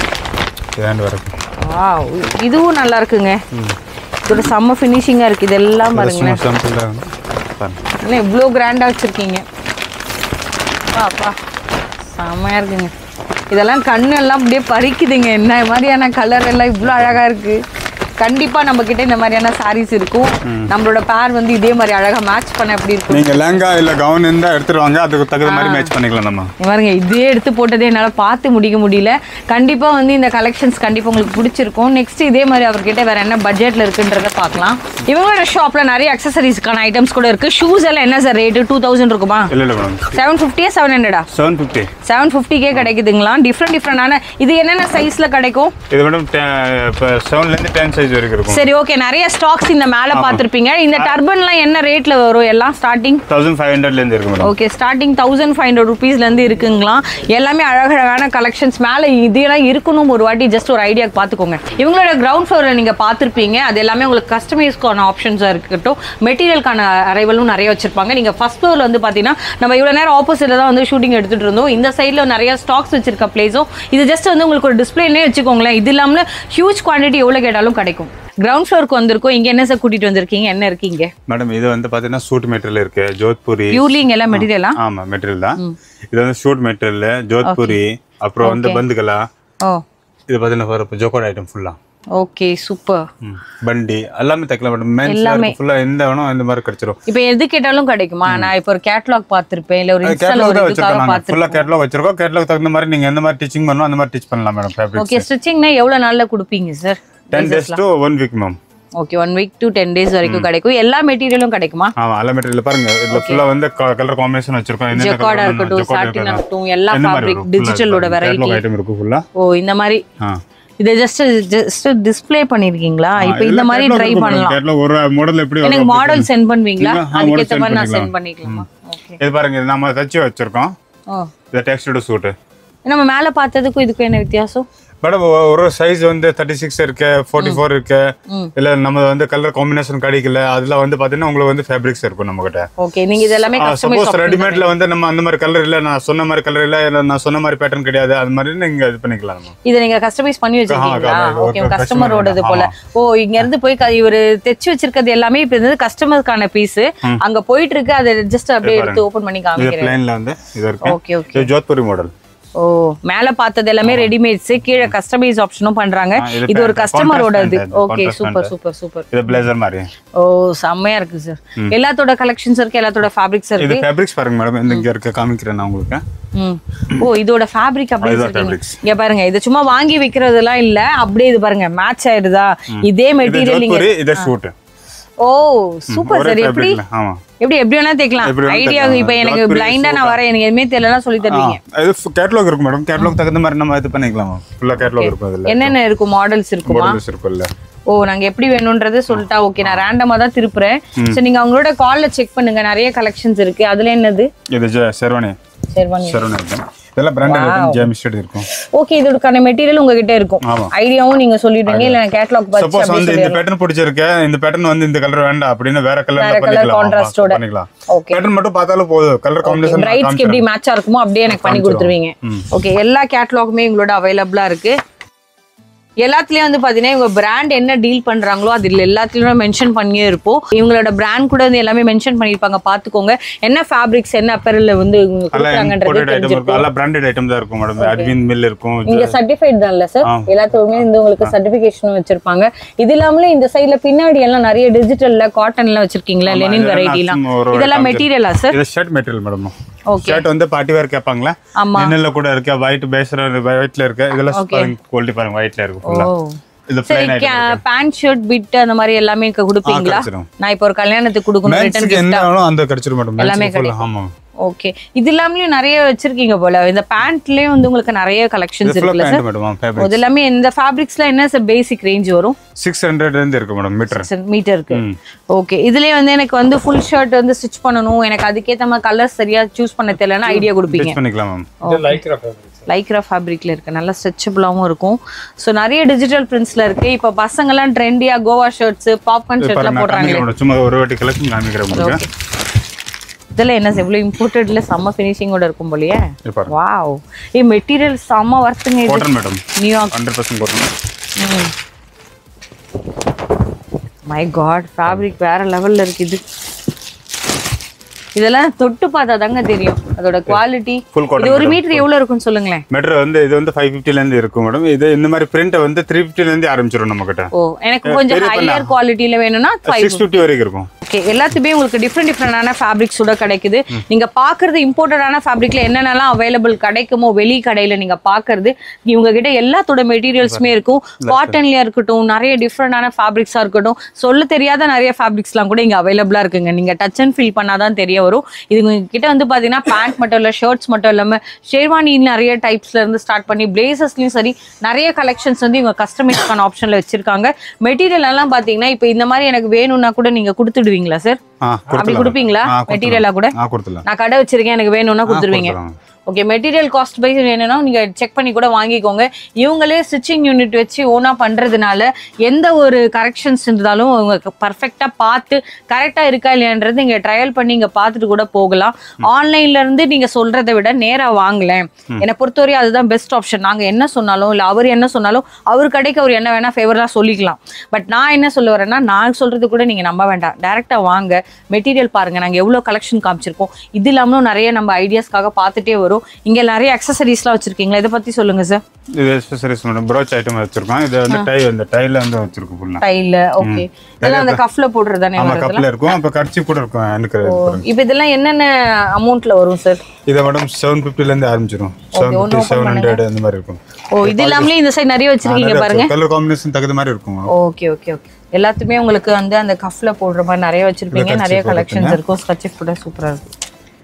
இதாண்டு வரக்கு வாவ் இதுவும் நல்லா இருக்குங்க இதோட செம்ம ஃபினிஷிங்கா இருக்கு இதெல்லாம் பாருங்க சும்மா சாம்பிள் தான் பாருங்க என்ன இவ்வளோ கிராண்டாக வச்சுருக்கீங்க பாப்பா செம்மையாக இருக்குங்க இதெல்லாம் கண்ணு எல்லாம் அப்படியே பறிக்குதுங்க என்ன மாதிரியான கலர் எல்லாம் இவ்வளோ அழகாக இருக்கு கண்டிப்பா நம்ம கிட்ட இந்த மாதிரியான சாரீஸ் இருக்கும் நம்மளோட பேர் வந்து இதே மாதிரி அழகா மேட்ச் பண்ண எப்படி இருக்கும் நீங்க லெங்கா இல்ல கவுன் இருந்தா எடுத்துட்டு வாங்க அதுக்கு தகுந்த மாதிரி மேட்ச் பண்ணிக்கலாம் நம்ம இங்க பாருங்க இதே எடுத்து போட்டதே என்னால் பார்த்து முடிக்க முடியல கண்டிப்பா வந்து இந்த கலெக்ஷன்ஸ் கண்டிப்பா உங்களுக்கு பிடிச்சிருக்கும் நெக்ஸ்ட் இதே மாதிரி அவர்கிட்ட வேற என்ன பட்ஜெட்ல இருக்குன்றத பார்க்கலாம் இவங்களோட ஷாப்ல நிறைய அக்சசரிஸ்க்கான ஐட்டம்ஸ் கூட இருக்கு ஷூஸ் எல்லாம் என்ன சார் ரேட்டு டூ தௌசண்ட் இருக்குமா இல்ல இல்ல மேடம் செவன் ஃபிஃப்டியா செவன் ஹண்ட்ரடா செவன் ஃபிஃப்டி செவன் ஃபிஃப்டிக்கே கிடைக்குதுங்களா டிஃப்ரெண்ட் டிஃப்ரெண்டான இது என்னென்ன சைஸ்ல கிடைக்கும் இது மேடம் இப்போ செவன்லேருந்து டென் சைஸ் வரைக்கும் இருக்கும் சரி ஓகே நிறைய ஸ்டாக்ஸ் இந்த மேல பார்த்திருப்பீங்க இந்த டர்பன்லாம் என்ன ரேட்ல வரும் எல்லாம் ஸ்டார்டிங் தௌசண்ட் ஃபைவ் ஹண்ட்ரட்லேருந்து இருக்கு madam okay starting thousand five hundred ருபீஸ்லேருந்து இருக்குங்களா எல்லாமே அழகழகான கலெக்ஷன்ஸ் மேலே இதெல்லாம் இருக்கணும் ஒரு வாட்டி ஜஸ்ட் ஒரு ஐடியாக்கு பார்த்துக்கோங்க இவங்களோட கிரவுண்ட் ஃப்ளோரில் நீங்கள் பார்த்துருப்பீங்க அது எல்லாமே உங்களுக்கு கஸ்டமைஸ்க்கான ஆப்ஷன்ஸாக இருக்கட்டும் மெட்டீரியலுக்கான அரைவலும் நிறைய வச்சிருப்பாங்க நீங்கள் ஃபர்ஸ்ட் ஃப்ளோரில் வந்து பார்த்தீங்கன்னா நம்ம இவ்வளோ நேரம் ஆப்போசிட்டில் தான் வந்து ஷூட்டிங் எடுத்துகிட்டு இருந்தோம் இந்த சைடில் நிறைய ஸ்டாக்ஸ் வச்சிருக்க பிளேஸும் இது ஜஸ்ட் வந்து உங்களுக்கு ஒரு டிஸ்பிளேனே வச்சுக்கோங்களேன் இது இல்லாமல் ஹியூஜ் குவான்டிட்டி எவ்வளோ கேட்டாலும் கிடைக்கும் கிரவுண்ட் ஃப்ளோருக்கு வந்திருக்கோம் இங்கே என்ன சார் கூட்டிகிட்டு வந்திருக்கீங்க என்ன இருக்கீங்க மேடம் இது வந்து பார்த்தீங்கன்னா சூட் மெட்டீரியல் இருக்கு ஜோத்பூரி பியூர்லி இங்கே எல்லாம் மெட்டீரியலா ஆமா மெட்டீரியல் தான் இது வந்து ஷூட் மெட்டீரியல் ஜோத்பூரி அப்புறம் வந்து பந்துகலா ஓ இது பார்த்தீங்கன்னா ஜோக்கோட் ஐட்டம் ஃபுல்லா ஓகே சூப்பர் பண்டி எல்லாமே தைக்கலாம் மேடம் மென்ஸ் ஃபுல்லா எந்த வேணும் இந்த மாதிரி கிடைச்சிரும் இப்போ எது கேட்டாலும் கிடைக்குமா நான் இப்போ ஒரு கேட்லாக் பார்த்திருப்பேன் இல்ல ஒரு இன்ஸ்டால கேட்லாக் ஒரு தான் இதுக்காக வச்சிருக்கோம் நாங்கள் பார்த்திருப்பேன் ஃபுல்லாக கேட்லாக் வச்சிருக்கோம் கேட்லாக் தகுந்த மாதிரி நீங்க எந்த மாதிரி டீச்சிங் பண்ணணும் அந்த மாதிரி டீச் பண்ணலாம் மேடம் ஃபேப்ரிக் ஓகே ஸ்டிச்சிங்னா எவ்வளவு நாள்ல கொடுப்பீங்க sir ten days to one week ma'am okay one week to ten days வரைக்கும் கிடைக்கும் எல்லா மெட்டீரியலும் கிடைக்குமா ஆமா எல்லா மெட்டீரியல் பாருங்க இதுல ஃபுல்லா வந்து கலர் காம்பினேஷன் வச்சிருக்கோம் என்னென்ன ஜெக்கார்டா colour இருக்கட்டும் வேணும், jacquard சாட்டின் வேணும். இருக்கட்டும் எல்லா இந்த மாதிரி ஃபேப்ரிக் இருக்கும். full ஆ டிஜிட்டலோட இருக்கும். வெரைட்டி catalog item இருக்கு ஃபுல்லா ஓ இந்த மாதிரி ஆ இதை ஜஸ்ட் ஜஸ்ட் டிஸ்ப்ளே பண்ணிருக்கீங்களா இப்போ இந்த மாதிரி ட்ரை பண்ணலாம் கேட்லாக் ஒரு மாடல் எப்படி எனக்கு வரும் மாடல் சென்ட் பண்ணுவீங்களா நீங்க, ஆ, model அதுக்கேற்ற send மாதிரி நான் பண்ணிக்கலாம். சென்ட் பண்ணிக்கலாமா ஓகே இது பாருங்க இது நம்ம தச்சு வச்சிருக்கோம் ஓ இது டெக்ஸ்டோட சூட் நம்ம மேல பார்த்ததுக்கும் இதுக்கும் என்ன வித்தியாசம் மேடம் ஒரு சைஸ் வந்து தேர்ட்டி சிக்ஸ் இருக்கு ஃபார்ட்டி ஃபோர் இருக்கு இல்ல நம்ம வந்து கலர் காம்பினேஷன் கிடைக்கல அதுல வந்து பாத்தீங்கன்னா உங்களுக்கு வந்து ஃபேப்ரிக்ஸ் இருக்கும் நம்ம கிட்ட ஓகே நீங்க இது எல்லாமே கஸ்டமைஸ் சப்போஸ் ரெடிமேட்ல வந்து நம்ம அந்த மாதிரி கலர் இல்ல நான் சொன்ன மாதிரி கலர் இல்ல இல்ல நான் சொன்ன மாதிரி பேட்டர்ன் கிடையாது அது மாதிரி நீங்க இது பண்ணிக்கலாம் நம்ம இதை நீங்க கஸ்டமைஸ் பண்ணி வச்சிருக்கீங்களா ஆமா, ஆமா. ஓகே ஒரு கஸ்டமரோடது customer, போல ஓ இங்க இருந்து போய் க- இவரு தெச்சு வச்சிருக்கிறது எல்லாமே இப்ப இது கஸ்டமருக்கான பீஸ் அங்க போயிட்டு இருக்கு அதை ஜஸ்ட் அப்படியே எடுத்து ஓபன் பண்ணி இது காமிக்கிறேன் பிளைன்ல வந்து இது இருக்கு ஓகே ஓகே இது ஜோத்பூரி மாடல் ஓ மேல பார்த்தது எல்லாமே ரெடிமேட்ஸ் கீழே கஸ்டமைஸ் ஆப்ஷனும் பண்றாங்க ஆ, இது இது ஒரு pant, கஸ்டமரோட contrast இது pant, okay contrast super pant. Super super இது பிளேசர் மாதிரி ஓ செம்மையா இருக்கு சார் எல்லாத்தோட கலெக்ஷன்ஸ் இருக்கு எல்லாத்தோட ஃபேப்ரிக்ஸ் இது இருக்கு ஃபேப்ரிக்ஸ் பாருங்க மேடம் இந்த இங்க இருக்க காமிக்கிறேன் நான் உங்களுக்கு ம். ஓ இதோட ஃபேப்ரிக் அப்படியே இதுதான் வச்சிருக்கீங்க fabrics. இங்க பாருங்க இது சும்மா வாங்கி வைக்கிறதெல்லாம் இல்ல அப்படியே இது பாருங்க மேட்ச் ஆயிடுதா இதே இது மெட்டீரியல் நீங்க ஜோத்பூரி இது ஷூட் ஓ சூப்பர் சார் எப்படி ஆமா எப்படி எப்படி வேணா தேக்கலாம் எப்படி வேணா ஐடியா தைக்கலாம். இப்ப எனக்கு Jodhpuri பிளைண்டா நான் வரேன் எனக்கு எதுவுமே தெரியலனா சொல்லி தருவீங்க ஆ, இது கேட்லாக் இருக்கும் மேடம் கேட்லாக் தகுந்த மாதிரி நம்ம இது பண்ணிக்கலாம் ஃபுல்லா கேட்லாக் இருக்கும் அதுல என்னென்ன இருக்கும் மாடல்ஸ் இருக்குமா மாடல்ஸ் இருக்கும்ல ஓ நாங்க எப்படி வேணும்ன்றதை சொல்லிட்டா ஓகே நான் ரேண்டமா தான் திருப்புறேன் சோ நீங்க அவங்களோட கால்ல செக் பண்ணுங்க நிறைய கலெக்ஷன்ஸ் இருக்கு அதுல என்னது இது ஜெ- செர்வானி சரி செர்வானி இருக்கும் இதெல்லாம் பிராண்டட் ஐட்டம் ஜேமிஸ்டட் இருக்கும் ஓகே இதோட மெட்டீரியல் உங்ககிட்ட இருக்கும் ஆமா. ஐடியாவும் நீங்க சொல்லிடுவீங்க இல்ல நான் கேட்டலாக் பார்த்து சப்போஸ் வந்து இந்த பேட்டர்ன் பிடிச்சிருக்கு இந்த பேட்டர்ன் வந்து இந்த கலர் வேண்டாம் அப்படின்னு வேற வேற கலர்ல colour பண்ணிக்கலாம் contrast ஓட. ஆமா, பண்ணிக்கலாம் ஓகே பேட்டர்ன் மட்டும் பார்த்தாலும் போதும் கலர் காம்பினேஷன் பிரைட்ஸ்க்கு எப்படி மேட்சா இருக்குமோ அப்படியே எனக்கு பண்ணி கொடுத்துருவீங்க ஓகே எல்லா கேட்டலாகுமே எங்களோட அவைலபிளா இருக்கு எல்லாத்துலயும் வந்து பாத்தீங்கன்னா இவங்க பிராண்ட் என்ன டீல் பண்றாங்களோ அதுல எல்லாத்துலயுமே மென்ஷன் பண்ணியே இருப்போம் இவங்களோட பிராண்ட் கூட வந்து எல்லாமே மென்ஷன் பண்ணிருப்பாங்க பாத்துக்கோங்க என்ன ஃபேப்ரிக்ஸ் என்ன அப்பரில் வந்து இவங்க எல்லாம் கொடுக்குறாங்கன்றது இம்போர்ட்டட் ஐட்டம் தெரிஞ்சிருக்கும் இருக்கும் எல்லாம் பிராண்டட் ஐட்டம் தான் இருக்கும் மேடம் அட்வின் மில் இருக்கும் நீங்க சர்டிஃபைட் தான்ல சார் எல்லாத்துக்குமே வந்து உங்களுக்கு சர்டிபிகேஷனும் வச்சிருப்பாங்க இது இல்லாமலே இந்த சைடுல பின்னாடி எல்லாம் நிறைய டிஜிட்டல்ல காட்டன்ல வச்சிருக்கீங்களா லெனின் இதெல்லாம் வெரைட்டிலாம் சும்மா ஒரு இதெல்லாம் மெட்டீரியலா சார் இது shirt material madam okay shirt வந்து பார்ட்டி வேர் கேட்பாங்களா ஆமா நின்னல கூட இருக்கு ஒயிட் பேஸ்ல ஒயிட்ல இருக்கு இதெல்லாம் பாருங்க குவாலிட்டி பாருங்க ஒயிட்ல இருக்கு ஃபுல்லா ஓ இது சரி plain item pant shirt bit அந்த மாதிரி எல்லாமே இங்க கொடுப்பீங்களா கிடைச்சிரும். நான் இப்போ ஒரு கல்யாணத்துக்கு கொடுக்கணும் ரிட்டர்ன் மென்ஸ்க்கு என்ன வேணும் அந்த கிடைச்சிரும் மேடம் எல்லாமே மென்ஸ்க்கு ஃபுல் ஆமா ஓகே இது இல்லாமலும் நிறைய வச்சிருக்கீங்க போல இந்த பேண்ட்லயே வந்து உங்களுக்கு நிறைய கலெக்ஷன்ஸ் இது ஃபுல்லா இருக்குல்ல பேண்ட் மேடம் ஃபேப்ரிக் இது எல்லாமே இந்த ஃபேப்ரிக்ஸ்ல என்ன சார் பேசிக் ரேஞ்ச் வரும் 600 இருந்து இருக்கு மேடம் மீட்டர் மீட்டருக்கு ஓகே இதுலயே வந்து எனக்கு வந்து ஃபுல் ஷர்ட் வந்து ஸ்டிச் பண்ணணும் எனக்கு அதுக்கேத்த மாதிரி கலர் சரியா சூஸ் பண்ண தெரியலன்னா ஐடியா கொடுப்பீங்க ஸ்டிச் பண்ணிக்கலாம் மேம் லைக்ரா ஃபேப்ரிக்ல இருக்கு நல்லா ஸ்ட்ரெச்சபிளாகவும் இருக்கும் ஸோ நிறைய டிஜிட்டல் பிரிண்ட்ஸ்ல இருக்கு இப்போ பசங்கெல்லாம் ட்ரெண்டியா கோவா ஷர்ட்ஸ் பாப்கார்ன் ஷர்ட்லாம் போடுறாங்களே சும்மா ஒரு வாட்டி கலெக்ஷன் காமிக்கிறேன் உங்களுக்கு ஓகே இதெல்லாம் என்ன எவ்வளோ இம்போர்ட்டட்ல செம்ம ஃபினிஷிங்கோட இருக்கும் போலயே இது பாருங்க வாவ் ஏ மெட்டீரியல் செம்ம வர்த்துங்க இது cotton madam New York hundred percent cotton my god fabric வேற லெவல்ல இருக்கு இது இதெல்லாம் தொட்டு பார்த்தா தாங்க தெரியும் அதோட குவாலிட்டி Full cotton இது ஒரு மீட்டர் எவ்வளவு இருக்கும்னு சொல்லுங்களேன் மீட்டர் வந்து இது வந்து ஃபைவ் ஃபிஃப்டில இருந்து இருக்கும் மேடம் இது இந்த மாதிரி பிரிண்ட் வந்து த்ரீ ஃபிஃப்டில இருந்து ஆரம்பிச்சிடும் நம்ம கிட்ட ஓ எனக்கு கொஞ்சம் ஹையர் குவாலிட்டியில வேணும்னா ஃபைவ் சிக்ஸ் ஃபிஃப்டி வரைக்கும் இருக்கும் ஓகே எல்லாத்துக்குமே உங்களுக்கு டிஃப்ரெண்ட் டிஃப்ரெண்டான ஃபேப்ரிக்ஸோட கிடைக்குது நீங்க பாக்குறது இம்போர்ட்டடான ஃபேப்ரிக்ல என்னென்னலாம் அவைலபிள் கிடைக்குமோ வெளி கடையில நீங்க பாக்குறது இவங்க கிட்ட எல்லாத்தோட மெட்டீரியல்ஸுமே இருக்கும் காட்டன்லயா இருக்கட்டும் நிறைய டிஃப்ரெண்டான ஃபேப்ரிக்ஸா இருக்கட்டும் சொல்ல தெரியாத நிறைய ஃபேப்ரிக்ஸ்லாம் கூட இங்க அவைலபிளா இருக்குங்க நீங்க டச் அண்ட் ஃபீல் பண்ணாதான் தெரிய வரும் இது உங்க கிட்ட வந்து பாத்தீங்கன்னா பேண்ட் மட்டும் இல்ல ஷர்ட்ஸ் மட்டும் இல்லாம ஷேர்வானி நிறைய டைப்ஸ்ல இருந்து ஸ்டார்ட் பண்ணி பிளேசஸ்லயும் சரி நிறைய கலெக்ஷன்ஸ் வந்து இவங்க கஸ்டமைஸ்க்கான ஆப்ஷன்ல வச்சிருக்காங்க மெட்டீரியல் எல்லாம் பாத்தீங்கன்னா இப்போ இந்த மாதிரி எனக்கு வேணும்னா கூட நீங்க கொடுத்துடுவீங்களா சார் ஆ அப்படி கொடுப்பீங்களா ஆ மெட்டீரியலா கூட ஆ கொடுத்துடலாம் நான் கடை வச்சிருக்கேன் எனக்கு வேணும்னா கொடுத்துருவீங்க கொடுத்துடலாம். ஓகே மெட்டீரியல் காஸ்ட் வைஸ் வேணும்னா நீங்க செக் பண்ணி கூட வாங்கிக்கோங்க இவங்களே ஸ்டிச்சிங் யூனிட் வச்சு ஓனா பண்றதுனால எந்த ஒரு கரெக்ஷன்ஸ் இருந்தாலும் அவங்க பர்ஃபெக்டா பார்த்து கரெக்டா இருக்கா இல்லையான்றது நீங்க ட்ரையல் பண்ணி இங்க பார்த்துட்டு கூட போகலாம் ஆன்லைன்ல இருந்து நீங்க சொல்றதை விட நேரா வாங்கலேன் என்னை பொறுத்தவரை அதுதான் பெஸ்ட் ஆப்ஷன் நாங்க என்ன சொன்னாலும் இல்ல அவர் என்ன சொன்னாலும் அவர் கடைக்கு அவர் என்ன வேணா ஃபேவரா சொல்லிக்கலாம் பட் நான் என்ன சொல்ல வரேன்னா நான் சொல்றது கூட நீங்க நம்ப வேண்டாம் டைரக்டா வாங்க மெட்டீரியல் பாருங்க நாங்க எவ்வளவு கலெக்ஷன் காமிச்சிருக்கோம் இது இல்லாமலும் நிறைய நம்ம ஐடியாஸ்க்காக பார்த்துட்டே வரும் இங்க நிறைய அக்சசரிஸ்லாம் வச்சிருக்கீங்களா இதை பத்தி சொல்லுங்க சார் இது எக்ஸசரிஸ் மேடம் ப்ரோச் ஐட்டம் வச்சிருக்கோம் இது வந்து டை இந்த டைல வந்து வச்சிருக்கோம் ஃபுல்லா டைல ஓகே இதெல்லாம் அந்த கஃப்ல போடுறது தானே ஆமா வருதுல கப்ல இருக்கும் அப்ப கர்ச்சி கூட இருக்கும் எனக்கு இப்போ இதெல்லாம் என்னென்ன அமௌண்ட்ல வரும் சார் இதை மேடம் செவன் ஃபிஃப்டில இருந்து ஆரம்பிச்சிடும் செவன் ஃபிஃப்டி செவன் ஹண்ட்ரட் அந்த மாதிரி இருக்கும் ஓ இது இல்லாமலே இந்த சைடு நிறைய வச்சிருக்கீங்க பாருங்க கலர் காம்பினேஷன் தகுந்த மாதிரி இருக்கும் ஓகே ஓகே ஓகே எல்லாத்துமே உங்களுக்கு வந்து அந்த கஃப்ல போடுற மாதிரி நிறைய வச்சிருப்பீங்க நிறைய கலெக்ஷன்ஸ் இருக்கும் ஸ்கட்ச் கூட சூப்பரா இருக்கும்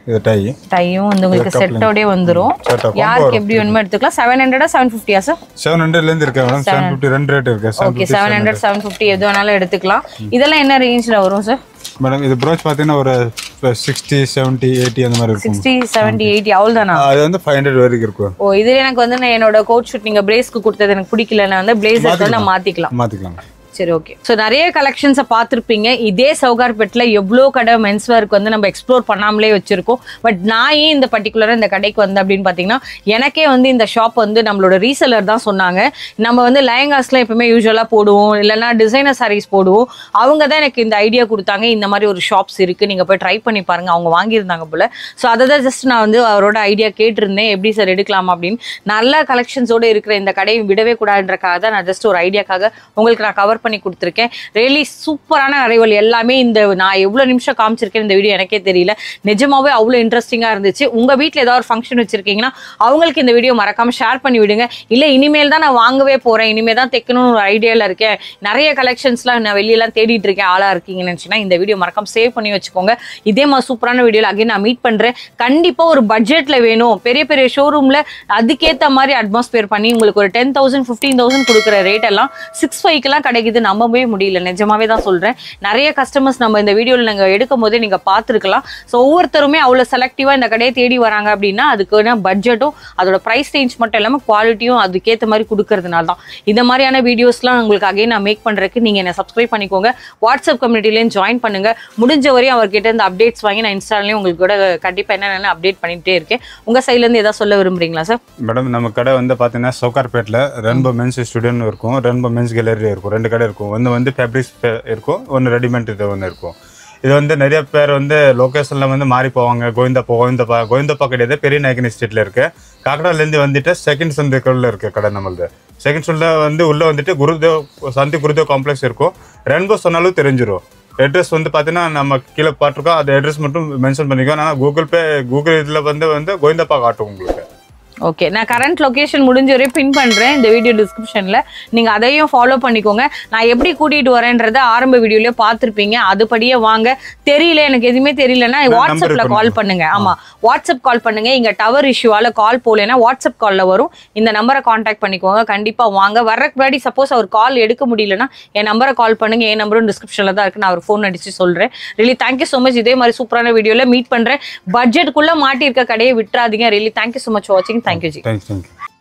இது டை டையும் வந்து உங்களுக்கு செட்டோடய வந்துரும் Set ஆ, யாருக்கு எப்படி வேணுமோ எடுத்துக்கலாம் செவன் ஹண்ட்ரடா செவன் ஃபிஃப்டியா சார் செவன் ஹண்ட்ரட்லேருந்து இருக்கு மேடம் செவன் ஃபிஃப்டி ரெண்டு ரேட் இருக்கு seven okay seven hundred seven fifty எது வேணாலும் எடுத்துக்கலாம் இதெல்லாம் என்ன ரேஞ்சில் வரும் சார் மேடம் இது ப்ரோச் பார்த்தீங்கன்னா ஒரு சிக்ஸ்டி செவன்ட்டி எயிட்டி அந்த மாதிரி இருக்கும் சிக்ஸ்டி செவன்ட்டி எயிட்டி அவ்வளோதானா அது வந்து ஃபைவ் ஹண்ட்ரட் வரைக்கும் இருக்கும் ஓ இது எனக்கு வந்து நான் என்னோட கோட் ஷூட் நீங்க பிரேஸ்க்கு கொடுத்தது எனக்கு பிடிக்கல நான் வந்து பிளேசருக்கு வந்து நான் மாத்திக்கலாம் மாற்றிக்கலாம் சரி ஓகே ஸோ நிறைய கலெக்ஷன்ஸை பார்த்துருப்பீங்க இதே சவுகார்பேட்டில் எவ்வளோ கடை மென்ஸ் வேர்க்கு வந்து நம்ம எக்ஸ்ப்ளோர் பண்ணாமலே வச்சிருக்கோம் பட் நான் ஏன் இந்த பர்டிகுலராக இந்த கடைக்கு வந்து அப்படின்னு பார்த்தீங்கன்னா எனக்கே வந்து இந்த ஷாப் வந்து நம்மளோட ரீசெலர் தான் சொன்னாங்க நம்ம வந்து லயங்காஸ்லாம் எப்பவுமே யூஸ்வலாக போடுவோம் இல்லைன்னா டிசைனர் சாரீஸ் போடுவோம் அவங்க தான் எனக்கு இந்த ஐடியா கொடுத்தாங்க இந்த மாதிரி ஒரு ஷாப்ஸ் இருக்குது நீங்கள் போய் ட்ரை பண்ணி பாருங்க அவங்க வாங்கியிருந்தாங்க போல ஸோ அதை தான் ஜஸ்ட் நான் வந்து அவரோட ஐடியா கேட்டிருந்தேன் எப்படி சார் எடுக்கலாம் அப்படின்னு நல்ல கலெக்ஷன்ஸோடு இருக்கிற இந்த கடையை விடவே கூடாதுன்றக்காக தான் நான் ஜஸ்ட் ஒரு ஐடியாக்காக உங்களுக்கு நான் கவர் பண்ணி கொடுத்துருக்கேன் ரியலி சூப்பரான அரைவல் எல்லாமே இந்த நான் எவ்வளோ நிமிஷம் காமிச்சிருக்கேன் இந்த வீடியோ எனக்கே தெரியல நிஜமாவே அவ்வளோ இன்ட்ரெஸ்டிங்காக இருந்துச்சு உங்கள் வீட்டில் ஏதாவது ஒரு ஃபங்க்ஷன் வச்சிருக்கீங்கன்னா அவங்களுக்கு இந்த வீடியோ மறக்காம ஷேர் பண்ணி விடுங்க இல்லை இனிமேல் தான் நான் வாங்கவே போகிறேன் இனிமேல் தான் தைக்கணும்னு ஒரு ஐடியாவில் இருக்கேன் நிறைய கலெக்ஷன்ஸ்லாம் நான் வெளியெல்லாம் தேடிட்டு இருக்கேன் ஆளாக இருக்கீங்கன்னு நினச்சிங்கன்னா இந்த வீடியோ மறக்காம சேவ் பண்ணி வச்சுக்கோங்க இதே மாதிரி சூப்பரான வீடியோவில் அகைன் நான் மீட் பண்ணுறேன் கண்டிப்பாக ஒரு பட்ஜெட்டில் வேணும் பெரிய பெரிய ஷோரூமில் அதுக்கேற்ற மாதிரி அட்மாஸ்பியர் பண்ணி உங்களுக்கு ஒரு டென் தௌசண்ட் ஃபிஃப்டீன் தௌசண்ட் கொடுக்குற ரேட் எல்லாம் சிக்ஸ் ஃபைவ்க்கெல்லாம் கிடைக்குது நம்பவே முடியல நிஜமாவே தான் சொல்கிறேன் நிறைய கஸ்டமர்ஸ் நம்ம இந்த வீடியோவில் நாங்கள் எடுக்கும் போதே நீங்கள் பார்த்துருக்கலாம் ஸோ ஒவ்வொருத்தருமே அவ்வளோ செலக்டிவாக இந்த கடையை தேடி வராங்க அப்படின்னா அதுக்கான பட்ஜெட்டும் அதோட ப்ரைஸ் ரேஞ்ச் மட்டும் இல்லாமல் குவாலிட்டியும் அதுக்கேற்ற மாதிரி கொடுக்கறதுனால தான் இந்த மாதிரியான வீடியோஸ்லாம் உங்களுக்கு அகைன் நான் மேக் பண்ணுறதுக்கு நீங்கள் என்ன சப்ஸ்கிரைப் பண்ணிக்கோங்க வாட்ஸ்அப் கம்யூனிட்டிலையும் ஜாயின் பண்ணுங்க முடிஞ்ச வரையும் அவர்கிட்ட இந்த அப்டேட்ஸ் வாங்கி நான் இன்ஸ்டாலையும் உங்களுக்கு கூட கண்டிப்பாக என்னென்ன அப்டேட் பண்ணிகிட்டே இருக்கேன் உங்கள் சைட்லேருந்து எதாவது சொல்ல விரும்புறீங்களா சார் மேடம் நம்ம கடை வந்து பார்த்தீங்கன்னா சவுகார்பேட்டில் ரென்போ மென்ஸ் ஸ்டுடியோன்னு இருக்கும் ரென்போ மென்ஸ் கேலரி இருக்கும் ரெண்டு கடை இருக்கும் ஒன்று வந்து ஃபேப்ரிக்ஸ் இருக்கும் ஒன்று ரெடிமேட் இது ஒன்று இருக்கும் இது வந்து நிறைய பேர் வந்து லொக்கேஷனில் வந்து மாறி போவாங்க கோவிந்தப்பா கோவிந்தப்பா கோவிந்தப்பா கிடையாது பெரிய நாயக்கன் ஸ்ட்ரீட்டில் இருக்கு காக்கடாலேருந்து வந்துட்டு செகண்ட் சந்தைக்குள்ள இருக்கு கடை நம்மளது செகண்ட் சொல்ல வந்து உள்ளே வந்துட்டு குருதேவ் சந்தி குருதேவ் காம்ப்ளெக்ஸ் இருக்கும் ரென்போ சொன்னாலும் தெரிஞ்சிடும் அட்ரஸ் வந்து பார்த்தீங்கன்னா நம்ம கீழே பார்த்துருக்கோம் அந்த அட்ரஸ் மட்டும் மென்ஷன் பண்ணிக்கோ ஆனால் கூகுள் பே கூகுள் இதில் வந்து வந்து கோவிந்தப்பா காட்டும் உங்களுக்கு ஓகே நான் கரண்ட் லொகேஷன் முடிஞ்ச வரையும் பின் பண்ணுறேன் இந்த வீடியோ டிஸ்கிரிப்ஷனில் நீங்கள் அதையும் ஃபாலோ பண்ணிக்கோங்க நான் எப்படி கூட்டிகிட்டு வரேன்றதை ஆரம்ப வீடியோலேயே பார்த்துருப்பீங்க அதுபடியே வாங்க தெரியல எனக்கு எதுவுமே தெரியலன்னா வாட்ஸ்அப்பில் இருக்கு கால் பண்ணுங்க ஆமாம் வாட்ஸ்அப் கால் பண்ணுங்க இங்கே டவர் இஷ்யூவால் கால் போகலைன்னா வாட்ஸ்அப் காலில் வரும் இந்த நம்பரை காண்டாக்ட் பண்ணிக்கோங்க கண்டிப்பாக வாங்க வர்றதுக்கு முன்னாடி சப்போஸ் அவர் கால் எடுக்க முடியலன்னா என் நம்பரை கால் பண்ணுங்க என் நம்பரும் டிஸ்கிரிப்ஷனில் தான் இருக்கு நான் அவர் ஃபோன் அடிச்சு சொல்கிறேன் ரியலி தேங்க்யூ ஸோ மச் இதே மாதிரி சூப்பரான வீடியோவில் மீட் பண்ணுறேன் பட்ஜெட்டுக்குள்ளே மாட்டியிருக்க கடையை விட்டுறாதீங்க ரியலி தேங்க்யூ ஸோ மச் வாட்சிங் தேங்க்யூ ஜி தேங்க்ஸ் தேங்க்யூ